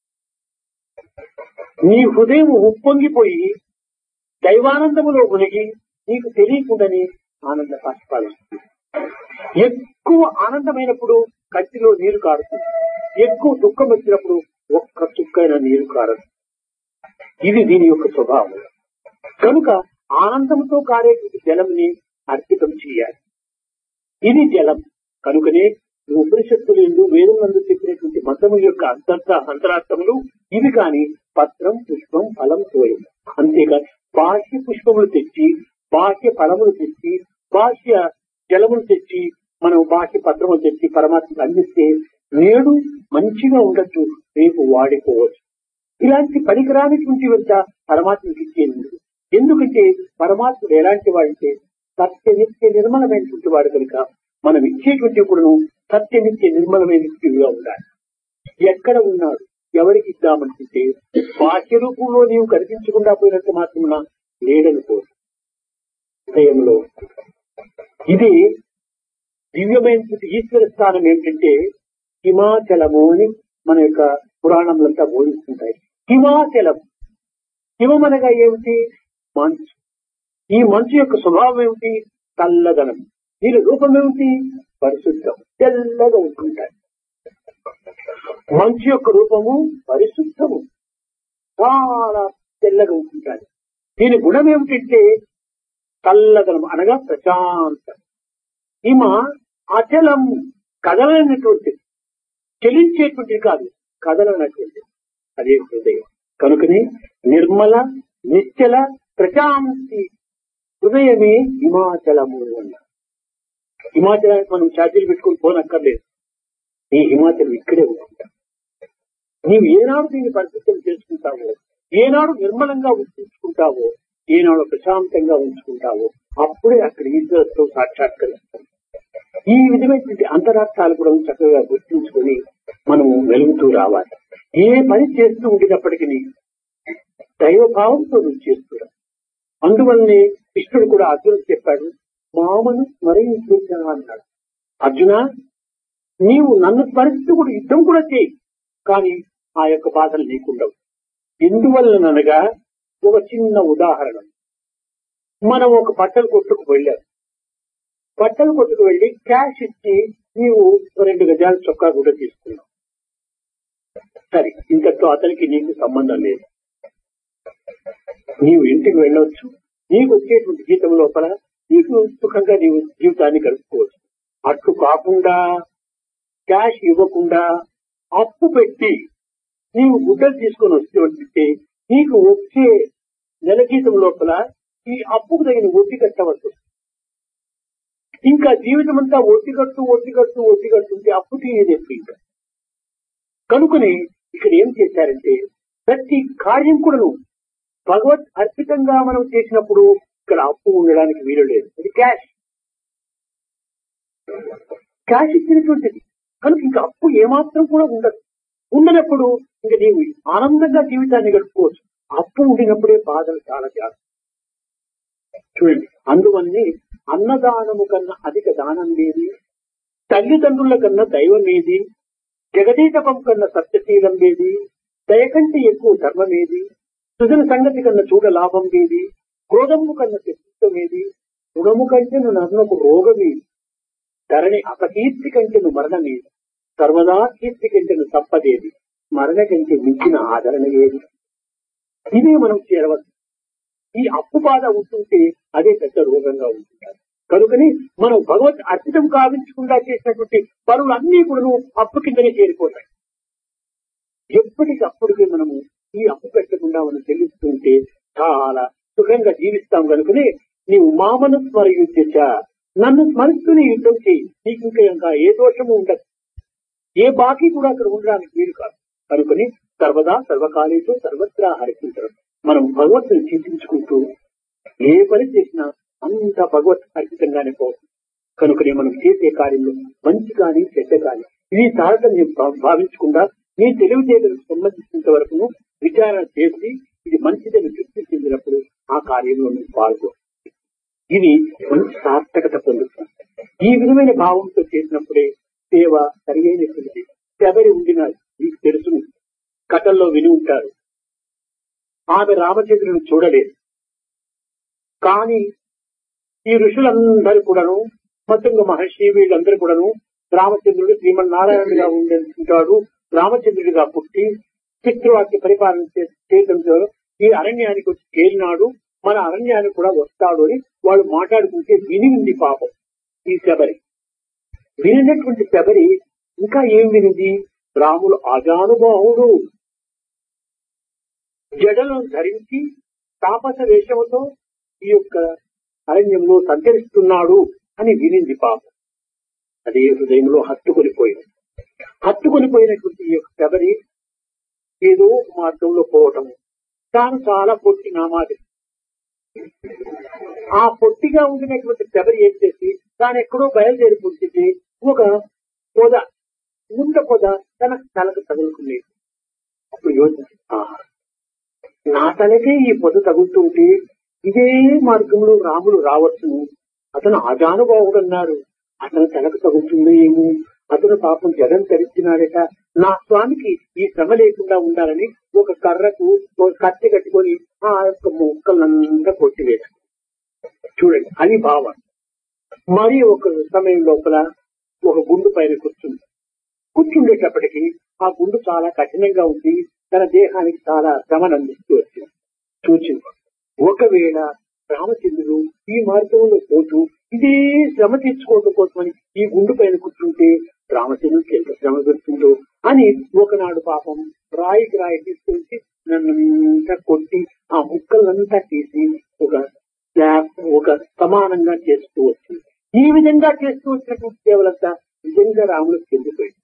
నీ హృదయం ఉప్పొంగిపోయి దైవానందములో మునిగి నీకు తెలియకుండానే ఆనంద బాష్పాలు ఎక్కువ ఆనందమైనప్పుడు కత్తిలో నీరు కారుతుంది ఎక్కువ దుఃఖం వచ్చినప్పుడు ఒక్క చుక్కైన నీరు కారదు ఇది దీని యొక్క స్వభావం కనుక ఆనందంతో కారే జలంని అర్పితం చేయాలి ఇది జలం కనుకనే ఉపనిషత్తులు ఎందు వేదం నందు చెప్పినటువంటి మతము యొక్క అంతర్త అంతరార్థములు ఇవి కాని పత్రం పుష్పం ఫలం తోయం అంతేకాదు బాహ్య పుష్పములు తెచ్చి బాహ్య ఫలములు తెచ్చి బాహ్య జలములు తెచ్చి మనం బాహ్య పత్రములు తెచ్చి పరమాత్మకు అందిస్తే నేడు మంచిగా ఉండొచ్చు రేపు వాడిపోవచ్చు ఇలాంటి పనికిరానిటువంటి వెంట పరమాత్మకి ఇచ్చేది ఎందుకంటే పరమాత్ముడు ఎలాంటి వాడంటే సత్య నిత్య నిర్మలమైనటువంటి వాడు కనుక మనం ఇచ్చేటువంటి ఇప్పుడు సత్య నిత్య నిర్మలమైనటువంటివిగా ఉండాలి ఎక్కడ ఉన్నాడు ఎవరికి ఇద్దామనుకుంటే బాహ్య రూపంలో నీవు కనిపించకుండా పోయినట్టు మాత్రమున లేడనుకో హృదయంలో ఇది దివ్యమైనటువంటి ఈశ్వర స్థానం ఏమిటంటే హిమాచలము అని మన యొక్క పురాణములంతా బోధిస్తుంటాయి హిమాచలం హిమం అనగా ఏమిటి మంచు ఈ మంచు యొక్క స్వభావం ఏమిటి చల్లదనం దీని రూపం ఏమిటి పరిశుద్ధం తెల్లగా ఉంటుంటాయి మంచు యొక్క రూపము పరిశుద్ధము చాలా తెల్లగా ఉంటుంటాయి దీని గుణం ఏమిటంటే చల్లదనం అనగా ప్రశాంతం హిమ అచలం కదలనటువంటిది చెలించేటువంటిది కాదు కదలనటువంటిది అదే హృదయం కనుకనే నిర్మల నిశ్చల ప్రశాంతి హృదయమే హిమాచలము అన్నారు హిమాచలానికి మనం ఛార్జీలు పెట్టుకుని పోనక్కర్లేదు ఈ హిమాచలం ఇక్కడే ఉంటుంటా నీవు ఏనాడు దీన్ని పరిశుద్ధం చేసుకుంటావో ఏనాడు నిర్మలంగా ఉంచుకుంటావో ఏనాడు ప్రశాంతంగా ఉంచుకుంటావో అప్పుడే అక్కడ ఈశ్వరతో సాక్షాత్కరిస్తాం ఈ విధమైనటువంటి అంతరార్థాలు కూడా చక్కగా గుర్తించుకొని మనము వెలుగుతూ రావాలి ఏ పని చేస్తూ ఉండినప్పటికీ దైవభావంతో నువ్వు చేస్తున్నావు అందువల్లనే కృష్ణుడు కూడా అర్జునుడు చెప్పాడు మామను స్మరించా అన్నాడు అర్జున నీవు నన్ను స్మరిస్తూ కూడా యుద్ధం కూడా చేయి కానీ ఆ యొక్క బాధలు నీకుండవు ఎందువల్లనగా ఒక చిన్న ఉదాహరణ మనం ఒక బట్టలు కొట్టుకు వెళ్ళాం బట్టలు కొట్టుకు వెళ్లి క్యాష్ ఇచ్చి నీవు రెండు గజాల చొక్కా కూడా తీసుకున్నావు సరే ఇంతతో అతనికి నీకు సంబంధం లేదు నీవు ఇంటికి వెళ్ళవచ్చు నీకు వచ్చేటువంటి జీతం లోపల నీకు సుఖంగా నీవు జీవితాన్ని గడుపుకోవచ్చు అట్లు కాకుండా క్యాష్ ఇవ్వకుండా అప్పు పెట్టి నీవు గుడ్డలు తీసుకొని వస్తే నీకు వచ్చే నెల జీతం లోపల ఈ అప్పుకు తగిన వడ్డీ కట్టవలసి వస్తుంది ఇంకా జీవితం అంతా ఒట్టి కట్టు ఒట్టి కట్టు ఒట్టి కట్టుంటే అప్పు తీయదు ఎప్పుడు ఇంకా కనుకని ఇక్కడ ఏం చేశారంటే ప్రతి కార్యం కూడాను భగవత్ అర్పితంగా మనం చేసినప్పుడు ఇక్కడ అప్పు ఉండడానికి వీలు లేదు అది క్యాష్ క్యాష్ ఇచ్చినటువంటిది కనుక ఇంకా అప్పు ఏమాత్రం కూడా ఉండదు ఉండనప్పుడు ఇంకా నీవు ఆనందంగా జీవితాన్ని గడుపుకోవచ్చు అప్పు ఉండినప్పుడే బాధలు చాలా జాగ్రత్త చూడండి అందువల్లే అన్నదానము కన్నా అధిక దానం లేది తల్లిదండ్రుల కన్నా దైవం ఏది జగదీతపం కన్నా సత్యశీలం ఏది దయ కంటే ఎక్కువ ధర్మం ఏది సుజన సంగతి కన్నా చూడ లాభం ఏది క్రోధము కన్నా శత్రుత్వం ఏది రుణము కంటే నువ్వు నన్నకు రోగమేది ధరణి అపకీర్తి కంటే నువ్వు మరణమేది సర్వదా కీర్తి కంటే నువ్వు తప్పదేది మరణ కంటే మించిన ఆదరణ ఏది ఇదే మనం చేరవచ్చు ఈ అప్పు బాధ ఉంటుంటే అదే పెద్ద రోగంగా ఉంటుంటారు కనుకని మనం భగవత్ అర్పితం కావించకుండా చేసినటువంటి పనులన్నీ కూడా అప్పు కిందనే చేరిపోతాయి ఎప్పటికప్పటికి మనము ఈ అప్పు పెట్టకుండా మనం చెల్లిస్తుంటే చాలా సుఖంగా జీవిస్తాం కనుకనే నీవు మామను స్మరయుద్ధ నన్ను స్మరిస్తూనే యుద్ధం చేయి నీకు ఇంకా ఇంకా ఏ దోషము ఉండదు ఏ బాకీ కూడా అక్కడ ఉండడానికి వీలు కాదు కనుకని సర్వదా సర్వకాలేతో సర్వత్రా హరిస్తుంటారు మనం భగవత్తుని చింతించుకుంటూ ఏ పని చేసినా అంత భగవత్ అర్పితంగానే పోతుంది కనుకనే మనం చేసే కార్యంలో మంచి కానీ చెడ్డ కానీ ఇది తారతమ్యం భా- భావించకుండా నీ తెలివితేటలకు సంబంధించినంత వరకు విచారణ చేసి ఇది మంచిదని తృప్తి చెందినప్పుడు ఆ కార్యంలో నువ్వు పాల్గొ ఇది మంచి సార్థకత పొందుతుంది ఈ విధమైన భావంతో చేసినప్పుడే సేవ సరియైనటువంటిది శబరి ఉండిన మీకు తెలుసును కథల్లో విని ఉంటారు ఆమె రామచంద్రుని చూడలేదు కానీ ఈ ఋషులందరూ కూడాను మతంగ మహర్షి వీళ్ళందరూ కూడాను రామచంద్రుడు శ్రీమన్నారాయణుడిగా ఉండేటాడు రామచంద్రుడిగా పుట్టి పితృవాక్య పరిపాలన చే- చేయడంతో ఈ అరణ్యానికి వచ్చి చేరినాడు మన అరణ్యానికి కూడా వస్తాడు అని వాళ్ళు మాట్లాడుకుంటే విని ఉంది పాపం ఈ శబరి వినినటువంటి శబరి ఇంకా ఏం వినింది రాములు అజానుభావుడు జడలను ధరించి తాపస వేషముతో ఈ యొక్క అరణ్యంలో సంచరిస్తున్నాడు అని వినింది పాపం అదే హృదయంలో హత్తుకొనిపోయింది హత్తుకొనిపోయినటువంటి ఈ యొక్క శబరి ఏదో ఒక మార్గంలో పోవటం తాను చాలా పొట్టి నామాది ఆ పొట్టిగా ఉండినటువంటి శబరి ఏం చేసి తాను ఎక్కడో బయలుదేరిపోతుంది ఒక పొద ముండ పొద తన తలకు తగులుకునేది అప్పుడు యోచించి "ఆహా, నా తలకే ఈ పొద తగులుతుంటే ఇదే మార్గంలో రాములు రావచ్చును అతను అజానుభావుడు అన్నారు అతను తలకు తగులుతుందో ఏమో అతను పాపం జగన్ ధరించినాడట నా స్వామికి ఈ శ్రమ లేకుండా ఉండాలని ఒక కర్రకు ఒక కత్తి కట్టుకొని ఆ యొక్క మొక్కలంతా కొట్టివేశాడు చూడండి అది భావం మరి ఒక సమయం లోపల ఒక గుండు పైన కూర్చుంది కూర్చుండేటప్పటికి ఆ గుండు చాలా కఠినంగా ఉంది తన దేహానికి చాలా శ్రమను అందిస్తూ వచ్చింది చూచింది ఒకవేళ రామచంద్రుడు ఈ మార్గంలో పోతూ ఇదే శ్రమ తెచ్చుకోవడం కోసమని ఈ గుండు పైన కూర్చుంటే రామచంద్రుడికి ఎంత శ్రమ పెడుతుందో అని ఒకనాడు పాపం రాయికి రాయి తీసుకొచ్చి నన్నంతా కొట్టి ఆ ముక్కలంతా తీసి ఒక స్లాబ్ ఒక సమానంగా చేస్తూ వచ్చింది ఈ విధంగా చేస్తూ వచ్చినటువంటి సేవలంతా నిజంగా రాములకు చెందిపోయింది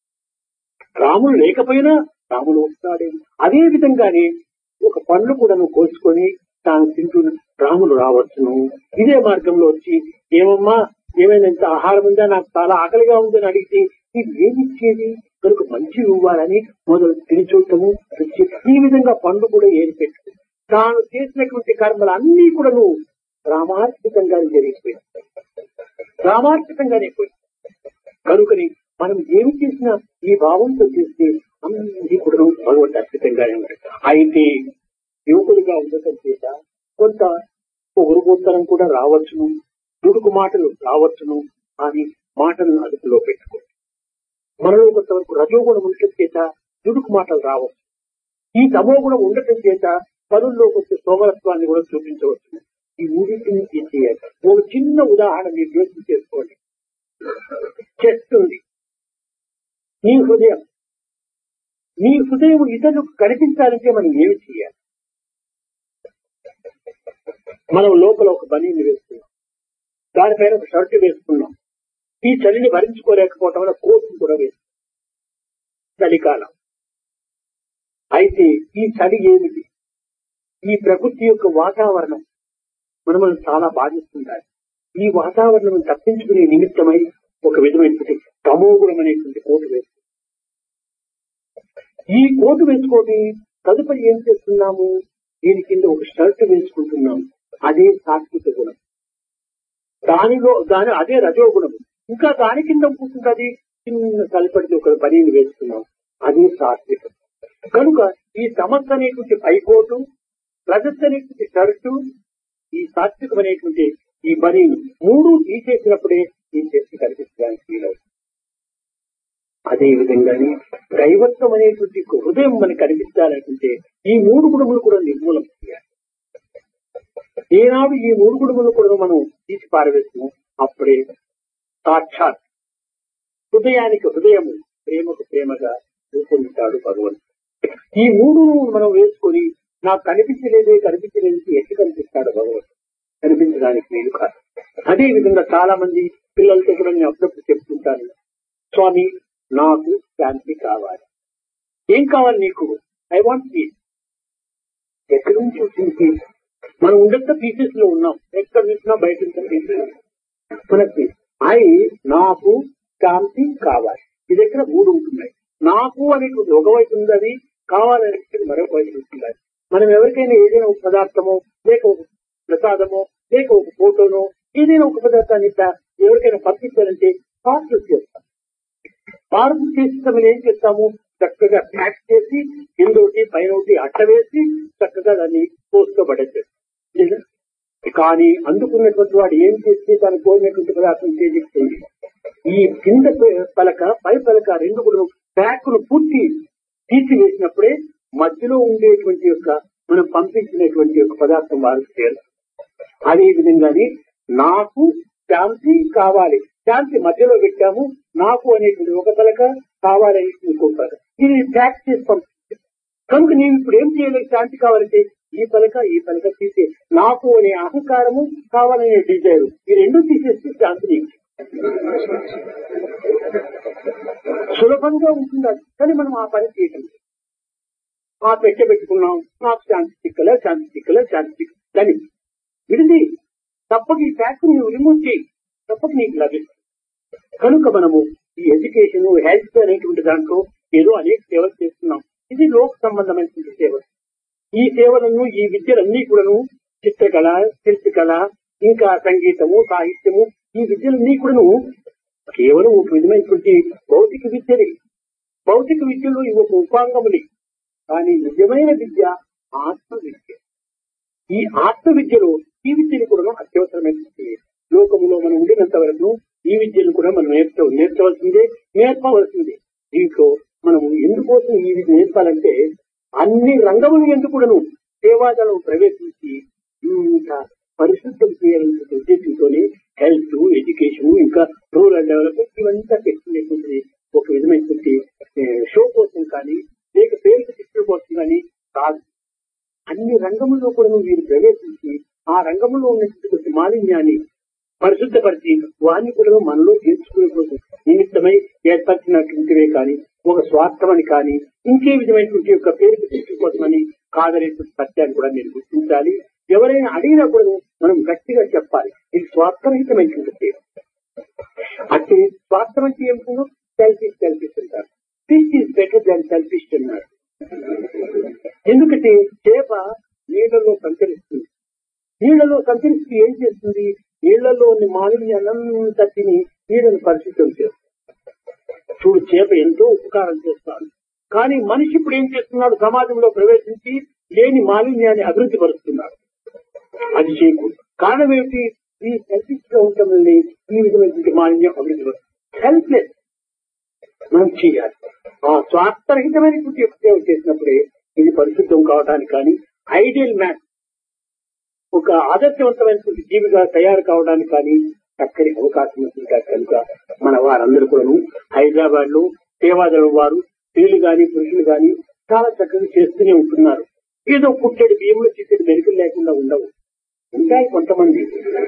రాముడు లేకపోయినా రాముడు వస్తాడే అదే విధంగానే ఒక పండ్లు కూడా కోసుకొని తాను తింటూ రాములు రావచ్చును ఇదే మార్గంలో వచ్చి ఏమమ్మా ఏమైనా ఇంత ఆహారం ఉందా నాకు చాలా ఆకలిగా ఉందని అడిగితే నీకు ఏమి ఇచ్చేది కనుక మంచి ఇవ్వాలని మొదలు తిని చూడటము రుచి. ఈ విధంగా పండు కూడా ఏరి పెట్టు తాను చేసినటువంటి కర్మలు అన్ని కూడాను రామార్పితంగా జరిగిపోయింది రామార్పితంగానే పోయింది కనుకని మనం ఏమి చేసినా ఈ భావంతో చేస్తే అన్ని కూడా భగవంతు అర్పితంగానే ఉంటాయి అయితే యువకులుగా ఉండటం చేత కొంత పొగురుగోత్తరం కూడా రావచ్చును దుడుకు మాటలు రావచ్చును కానీ మాటలను అదుపులో పెట్టుకోండి మనలో కొంతవరకు రజోగుణం ఉండటం చేత దుడుకు మాటలు రావచ్చు ఈ తమోగుణం ఉండటం చేత పనుల్లో కొంచెం సోమరత్వాన్ని కూడా చూపించవచ్చు ఈ మూడింటిని తీసేయాలి ఒక చిన్న ఉదాహరణ మీరు యోచన చేసుకోండి చేస్తుంది నీ హృదయం నీ హృదయం ఇతరులకు కనిపించాలంటే మనం ఏమి చేయాలి మనం లోపల ఒక బనీని వేసుకున్నాం దానిపైన ఒక షర్ట్ వేసుకున్నాం ఈ చలిని భరించుకోలేకపోవటం వల్ల కోట్లు కూడా వేసుకున్నాం చలికాలం అయితే ఈ చలి ఏమిటి ఈ ప్రకృతి యొక్క వాతావరణం మనల్ని చాలా బాధిస్తుంటారు ఈ వాతావరణం తప్పించుకునే నిమిత్తమై ఒక విధమైనటువంటి తమోగుణం అనేటువంటి కోటు వేసుకుంటాం ఈ కోటు వేసుకొని తదుపరి ఏం చేస్తున్నాము దీని కింద ఒక షర్ట్ వేసుకుంటున్నాం అదే సాత్విక గుణం దానిలో దాని అదే రజో గుణం ఇంకా దాని కింద కూర్చుంటుంది చిన్న తలపడితే ఒక పనిని వేస్తున్నాం అదే సాత్వికం కనుక ఈ సమస్త అనేటువంటి పైకోటు రజత్ అనేటువంటి షర్టు ఈ సాత్వికం అనేటువంటి ఈ పని మూడు తీసేసినప్పుడే ఈ శక్తి కనిపించడానికి వీలవుతుంది అదే విధంగానే దైవత్వం అనేటువంటి ఒక హృదయం మనకు కనిపించాలనుకుంటే ఈ మూడు గుణములు కూడా నిర్మూలం చేయాలి ఏనాడు ఈ మూడు గుణములు కూడా మనం తీసి పారవేస్తాము అప్పుడే సాక్షాత్ హృదయానికి హృదయము ప్రేమకు ప్రేమగా రూపొందుతాడు భగవంతుడు ఈ మూడు మనం వేసుకొని నాకు కనిపించలేదే కనిపించలేదు ఎట్టు కనిపిస్తాడు భగవంతుడు కనిపించడానికి నేను కాదు అదే విధంగా చాలా మంది పిల్లలతో కూడా నేను అప్పుడప్పుడు చెప్తుంటాను స్వామి నాకు శాంతి కావాలి ఏం కావాలి నీకు ఐ వాంట్ పీస్ ఎక్కడి నుంచి వచ్చింది పీస్ మనం ఉండేంత పీసెస్ లో ఉన్నాం ఎక్కడ చూసినా బయట ఉంటే pieces. మనకి ఐ నాకు శాంతి కావాలి ఇది ఎక్కడ మూడు ఉంటున్నాయి నాకు అనేటువంటి ఒక వైపు ఉంది అది కావాలనేది మరొక వైపు ఉంటుంది మనం ఎవరికైనా ఏదైనా ఒక పదార్థమో లేక ఒక ప్రసాదమో లేక ఒక ఫోటోనో ఏదైనా ఒక పదార్థాన్ని ఇట్లా ఎవరికైనా పంపించాలంటే పార్సల్ చేస్తాం పార్సల్ చేసిన ఏం చేస్తాము చక్కగా ప్యాక్ చేసి కిందోటి పైన ఒకటి అట్ట వేసి చక్కగా దాన్ని పోస్ట్ పడేసేస్తాం లేదా? కానీ అందుకున్నటువంటి వాడు ఏం చేస్తే తను కోరినటువంటి పదార్థం చేజిస్తుంది ఈ కింద ప- పలక పై పలక రెండు కూడా ప్యాక్ను పూర్తి తీసివేసినప్పుడే మధ్యలో ఉండేటువంటి యొక్క మనం పంపించినటువంటి యొక్క పదార్థం వారికి చేరు అదే విధంగానే నాకు శాంతి కావాలి శాంతి మధ్యలో పెట్టాము నాకు అనేటువంటి ఒక పలక కావాలని ఇంకో పలక ఇది ప్రాక్టీస్ పంపిస్తుంది కనుక నీవు ఇప్పుడు ఏం చేయలేదు శాంతి కావాలంటే ఈ పలక ఈ పలక తీసే నాకు అనే అహంకారము కావాలనే డిజైర్ ఈ రెండు తీసేస్తే శాంతి నీకు సులభంగా ఉంటుంది అది. కానీ మనం ఆ పని చేయటం లేదు. ఆ పెట్టె పెట్టుకున్నాం నాకు శాంతి చిక్కలే శాంతి చిక్కలే శాంతి చిక్క కానీ విడిది తప్పక ఈ ఫ్యాక్ట్ నువ్వు రిమూవ్ చేయి తప్పక నీకు లభిస్తుంది కనుక మనము ఈ ఎడ్యుకేషన్ హెల్త్ అనేటువంటి దాంట్లో ఏదో అనేక సేవలు చేస్తున్నాం ఇది లోక సంబంధమైనటువంటి సేవలు ఈ సేవలను ఈ విద్యలన్నీ కూడాను చిత్రకళ శిల్పకళ ఇంకా సంగీతము సాహిత్యము ఈ విద్యలన్నీ కూడాను కేవలం ఒక విధమైనటువంటి భౌతిక విద్యని భౌతిక విద్యలో ఇవి ఒక ఉపాంగముని కానీ నిజమైన విద్య ఆత్మ విద్య ఈ ఆత్మ విద్యలో ఈ విద్యను కూడా అత్యవసరమైనటువంటి లోకములో మనం ఉండినంత వరకు ఈ విద్యను కూడా మనం నేర్చ నేర్చవలసిందే నేర్పవలసిందే దీంట్లో మనం ఎందుకోసం ఈ విద్య నేర్పాలంటే అన్ని రంగములు ఎందుకు కూడాను సేవాదళం ప్రవేశించి ఇంత పరిశుద్ధం చేయాలనే ఉద్దేశంతోనే హెల్త్ ఎడ్యుకేషన్ ఇంకా రూరల్ డెవలప్మెంట్ ఇవంతా తెచ్చుకునేటువంటి ఒక విధమైనటువంటి ఏ, షో కోసం కానీ లేక పేరుకు తెచ్చుకోవడం కోసం కానీ కాదు అన్ని రంగముల్లో కూడా వీరు ప్రవేశించి ఆ రంగంలో ఉన్నటువంటి మాలిన్యాన్ని పరిశుద్ధపరిచి వారిని కూడా మనలో చేర్చుకునే కోసం నిమిత్తమై ఏర్పరిచినటువంటివే కానీ ఒక స్వార్థమని కానీ ఇంకే విధమైనటువంటి యొక్క పేరుకు తెచ్చుకోవచ్చమని కాదనేటువంటి సత్యాన్ని కూడా మీరు గుర్తించాలి ఎవరైనా అడిగినప్పుడు మనం గట్టిగా చెప్పాలి ఇది స్వార్థరహితమైనటువంటి పేరు అంటే స్వార్థం అంటే ఏమిటో సెల్ఫిష్ సెల్ఫిష్ అంటారు fish is better than selfish అన్నారు ఎందుకంటే చేప నీళ్లలో సంచరిస్తుంది నీళ్లలో సంచరిస్తూ ఏం చేస్తుంది నీళ్లలో ఉన్న మాలిన్యాన్నంతా తిని నీళ్ళను పరిశుద్ధం చేస్తుంది చూడు చేప ఎంతో ఉపకారం చేస్తాడు కానీ మనిషి ఇప్పుడు ఏం చేస్తున్నాడు సమాజంలో ప్రవేశించి లేని మాలిన్యాన్ని అభివృద్ధి పరుస్తున్నాడు అది చేయకూడదు కారణం ఏమిటి ఈ సెల్ఫిష్ గా ఉండటం వల్లే ఈ విధమైనటువంటి మాలిన్యం అభివృద్ధి పరుస్తుంది హెల్ప్లెస్ మనం చేయాలి ఆ స్వార్థరహితమైనటువంటి యొక్క సేవ చేసినప్పుడే ఇది పరిశుద్ధం కావడానికి కానీ ఐడియల్ మ్యాన్ ఒక ఆదర్శవంతమైనటువంటి జీవిగా తయారు కావడానికి కానీ చక్కని అవకాశం ఉంటుంది కనుక మన వారందరూ కూడాను హైదరాబాద్ లో సేవాదళం వారు స్త్రీలు గాని పురుషులు గాని చాలా చక్కగా చేస్తూనే ఉంటున్నారు ఏదో పుట్టెడు బియ్యంలో చేసేది మెరుకులు లేకుండా ఉండవు ఉంటాయి కొంతమంది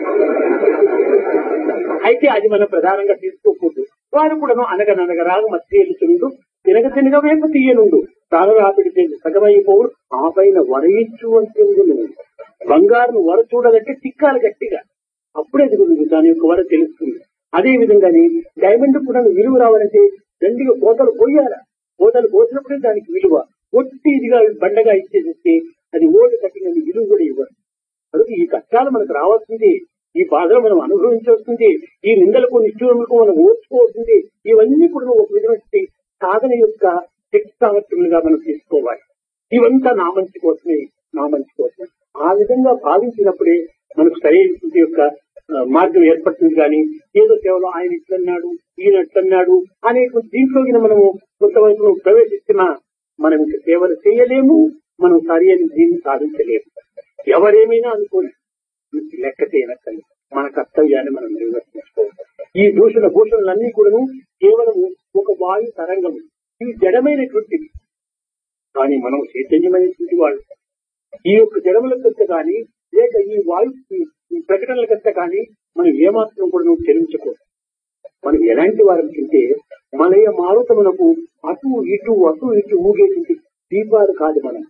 అయితే అది మనం ప్రధానంగా తీసుకోకూడదు వారు కూడాను అనగననగ రాగ మధ్యలుచుండు తినగ తినగ వేప తీయనుండు తాగరాపిడి చేసి సగమైపోవు ఆ పైన వరయించు అంటే బంగారును వర చూడాలంటే తిక్కాలి గట్టిగా అప్పుడే దిగుతుంది దాని యొక్క వర తెలుస్తుంది అదే విధంగానే డైమండ్ కూడా విలువ రావాలంటే దండిగా కోతలు పోయాలా కోతలు పోసినప్పుడే దానికి విలువ ఒట్టి ఇదిగా బండగా ఇచ్చేసిస్తే అది ఓడి కట్టిన విలువ కూడా ఇవ్వరు కనుక ఈ కష్టాలు మనకు రావాల్సింది ఈ బాధలు మనం అనుభవించాల్సింది ఈ నిందలకు నిష్ఠూరములకు మనం ఓర్చుకోవాల్సింది ఇవన్నీ కూడా ఒక విధమైన సాధన యొక్క శక్తి సామర్థ్యములుగా మనం తీసుకోవాలి ఇవంతా నా మంచి కోసమే నా మంచి కోసమే ఆ విధంగా భావించినప్పుడే మనకు సరైన యొక్క ఆ, మార్గం ఏర్పడుతుంది కానీ ఏదో కేవలం ఆయన ఇట్లన్నాడు ఈయన ఎట్లన్నాడు అనేటువంటి దీంట్లోకి మనము కొంతవరకు ప్రవేశిస్తున్నా మనం ఇంక సేవలు చేయలేము మనం సరి అని దీన్ని సాధించలేము ఎవరేమైనా అనుకోని లెక్క చేయనక్కర్లేదు మన కర్తవ్యాన్ని మనం నిర్వర్తించుకోవాలి ఈ దూషణ భూషణలన్నీ కూడాను కేవలం ఒక వాయు తరంగము ఇవి జడమైనటువంటివి కానీ మనం చైతన్యమైనటువంటి వాళ్ళు ఈ యొక్క జడముల కంటే కానీ లేక ఈ వాయు ఈ ప్రకటనల కంటే కానీ మనం ఏమాత్రం కూడా నువ్వు చెల్లించకూడదు మనం ఎలాంటి వారం తింటే మనయ మారుతమునకు అటు ఇటు అటు ఇటు ఊగేటువంటి దీపాలు కాదు మనం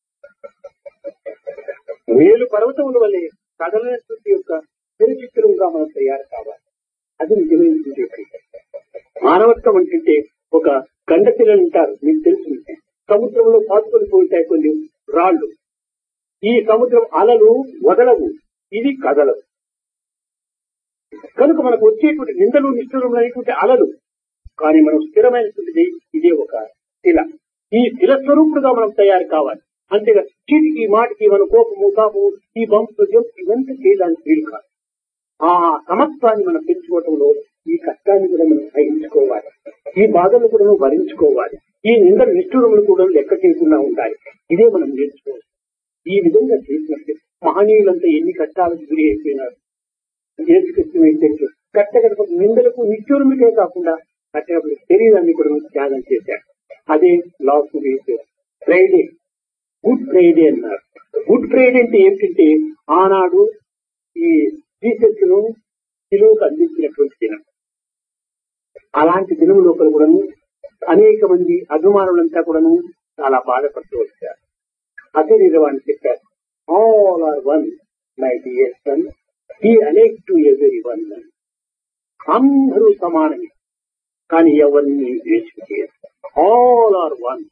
వేలు పర్వతముల వల్లే కదలనటువంటి యొక్క చిరచిత్రంగా మనం తయారు కావాలి అది నిజమైనటువంటి యొక్క మానవత్వం అంటే ఒక గండ పిల్లలు ఉంటారు మీకు తెలుసు సముద్రంలో పాతుకొని పోతాయి కొన్ని రాళ్లు ఈ సముద్రం అలలు వదలవు ఇది కదలవు కనుక మనకు వచ్చేటువంటి నిందలు నిష్ఠురములు అనేటువంటి అలలు కానీ మనం స్థిరమైనటువంటిది ఇదే ఒక శిల ఈ శిల స్వరూపుడుగా మనం తయారు కావాలి అంతేగా చీటికి మాటికి మన కోపము తాపము ఈ బంపు ఇవంతా చేయడానికి వీలు కాదు ఆ సమత్వాన్ని మనం పెంచుకోవటంలో ఈ కష్టాన్ని కూడా మనం సహించుకోవాలి ఈ బాధలు కూడా మనం భరించుకోవాలి ఈ నింద నిష్ఠురములు కూడా లెక్క చేయకుండా ఉండాలి ఇదే మనం నేర్చుకోవాలి ఈ విధంగా చేసినట్టు మహనీయులంతా ఎన్ని కష్టాలకు గురి అయిపోయినారు ఏసుకృష్ణమైతే కట్టగడప నిందలకు నిత్యూరమికే కాకుండా కట్టగడప శరీరాన్ని కూడా త్యాగం చేశాడు అదే last week Friday good Friday అన్నారు గుడ్ ఫ్రైడే అంటే ఏమిటంటే ఆనాడు ఈ జీసస్ ను సిలువకు అందించినటువంటి దినం అలాంటి దినం లోపల కూడాను అనేక మంది అభిమానులంతా కూడాను చాలా బాధపడుతూ వచ్చారు అదే నిజవాన్ని చెప్పారు all are one my dear son ఈ అనేక్ టు ఎవరి వన్ అందరూ సమానమే కానీ ఎవరిని ద్వేషించారు ఆల్ ఆర్ వన్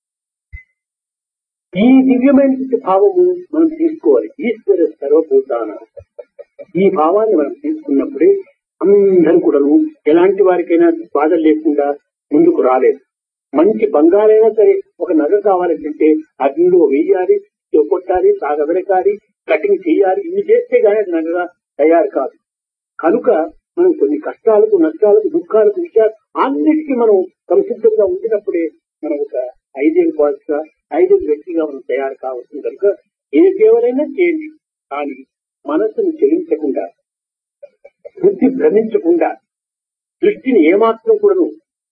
ఈ దివ్యమైన భావము మనం తీసుకోవాలి ఈశ్వర సర్వభూతాన ఈ భావాన్ని మనం తీసుకున్నప్పుడే అందరూ కూడాను ఎలాంటి వారికైనా బాధ లేకుండా ముందుకు రాలేదు మంచి బంగారైనా సరే ఒక నగ కావాలంటే అగ్నిలో వేయాలి కొట్టాలి సాగబెరకాలి కటింగ్ చేయాలి ఇన్ని చేస్తే గానీ అది నగగా తయారు కాదు కనుక మనం కొన్ని కష్టాలకు నష్టాలకు దుఃఖాలకు విషయాలు అన్నిటికీ మనం సంసిద్ధంగా ఉండినప్పుడే మనం ఒక ఐదేళ్ళు బాధ్యత ఐదేళ్ళు వ్యక్తిగా మనం తయారు కావచ్చు కనుక ఏ సేవలైనా చేయండి కానీ మనస్సును చెలించకుండా బుద్ధి భ్రమించకుండా దృష్టిని ఏమాత్రం కూడాను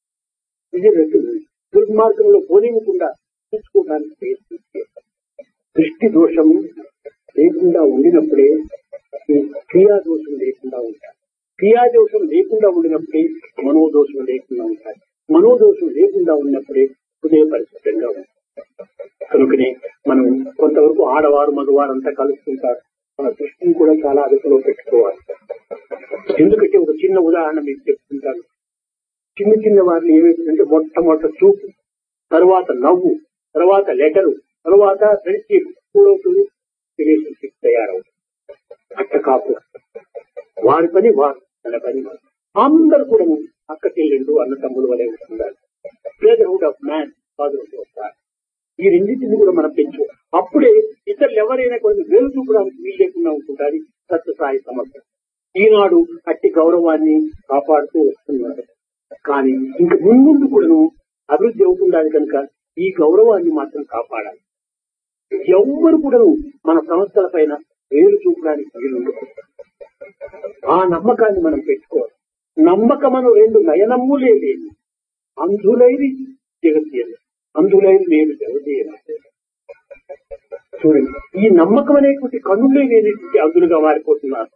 దుర్మార్గంలో పోనివ్వకుండా చూసుకోవడానికి ప్రయత్నించారు దృష్టి దోషము లేకుండా ఉండినప్పుడే ఈ క్రియా దోషం లేకుండా ఉంటారు క్రియా దోషం లేకుండా ఉండినప్పుడే మనోదోషం లేకుండా ఉంటారు మనోదోషం లేకుండా ఉన్నప్పుడే హృదయ పరిశుద్ధంగా ఉంటుంది కనుకనే మనం కొంతవరకు ఆడవారు మగవారు అంతా కలుస్తుంటారు మన దృష్టిని కూడా చాలా అదుపులో పెట్టుకోవాలి ఎందుకంటే ఒక చిన్న ఉదాహరణ మీకు చెప్తుంటాను చిన్న చిన్న వారిని ఏమైతుందంటే మొట్టమొదట చూపు తర్వాత నవ్వు తర్వాత లెటరు తర్వాత ఫ్రెండ్షిప్ కూడవుతుంది రిలేషన్షిప్ తయారవుతుంది అట్ట కాపు వారి పని వారు తన పని వారు అందరు కూడా అక్క చెల్లెళ్ళు అన్న తమ్ముడు వలె ఉంటున్నారు brotherhood of man father of ఈ రెండింటిని కూడా మనం పెంచు అప్పుడే ఇతరులు ఎవరైనా కొన్ని వేలు చూపడానికి వీలు లేకుండా ఉంటుంటారు సత్యసాయి సమర్థ ఈనాడు అట్టి గౌరవాన్ని కాపాడుతూ వస్తున్నారు కానీ ఇంక ముందు కూడాను అభివృద్ధి అవుతుండాలి కనుక ఈ గౌరవాన్ని మాత్రం కాపాడాలి ఎవ్వరు కూడాను మన సంస్థల పైన వేలు చూపడానికి వీలుండదు ఆ నమ్మకాన్ని మనం పెట్టుకోవాలి నమ్మకమను రెండు నయనమ్ములే లేదు అంధులైరి జగత్యలు అంధులైన నేను జగదేన చూడండి ఈ నమ్మకం అనేటువంటి కన్నులే లేనటువంటి అందులుగా మారిపోతున్నారు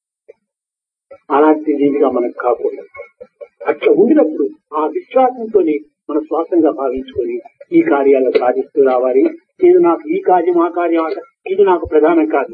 అలాంటి జీవిగా మనకు కాకూడదు అట్లా ఉండినప్పుడు ఆ విశ్వాసంతోనే మన శ్వాసంగా భావించుకొని ఈ కార్యాలను సాధిస్తూ రావాలి ఇది నాకు ఈ కార్యం ఆ కార్యం ఆ కార్యం, ఇది నాకు ప్రధానం కాదు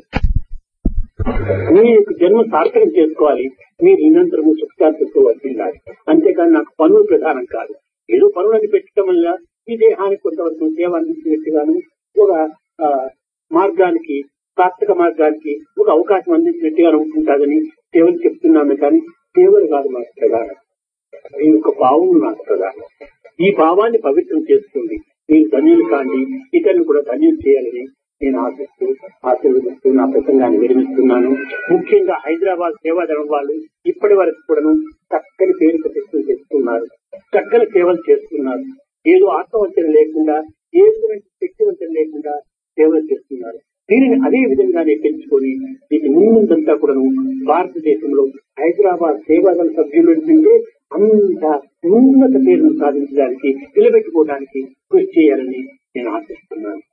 మీ యొక్క జన్మ సార్థకం చేసుకోవాలి మీరు నిరంతరము సుఖశాంతితో వర్తిల్లాలి అంతేకాని నాకు పనులు ప్రధానం కాదు ఏదో పనులని పెట్టడం వల్ల ఈ దేహానికి కొంతవరకు సేవ అందించినట్టుగాను ఒక ఆ, మార్గానికి సార్థక మార్గానికి ఒక అవకాశం అందించినట్టుగా ఉంటుందని సేవలు చెప్తున్నాను కానీ సేవలు కాదు మాకు ప్రధానం మీ యొక్క భావం నాకు ప్రధానం ఈ భావాన్ని పవిత్రం చేస్తుంది మీరు ధన్యులు కాండి ఇతరులు కూడా ధన్యం చేయాలని నేను ఆశిస్తూ ఆశీర్వదిస్తూ నా ప్రసంగాన్ని విరమిస్తున్నాను ముఖ్యంగా హైదరాబాద్ సేవాదళం వాళ్ళు ఇప్పటి వరకు కూడాను చక్కని పేరు ప్రతిష్టలు చేస్తున్నారు చక్కని సేవలు చేస్తున్నారు ఏదో ఆత్మవంచన లేకుండా ఏ విధమైన శక్తివంచన లేకుండా సేవలు చేస్తున్నారు దీనిని అదే విధంగానే పెంచుకొని దీని ముందంతా కూడాను భారతదేశంలో హైదరాబాద్ సేవాదళ సభ్యులు ఏంటంటే అంత ఉన్నత పేరును సాధించడానికి నిలబెట్టుకోవడానికి కృషి చేయాలని నేను ఆశిస్తున్నాను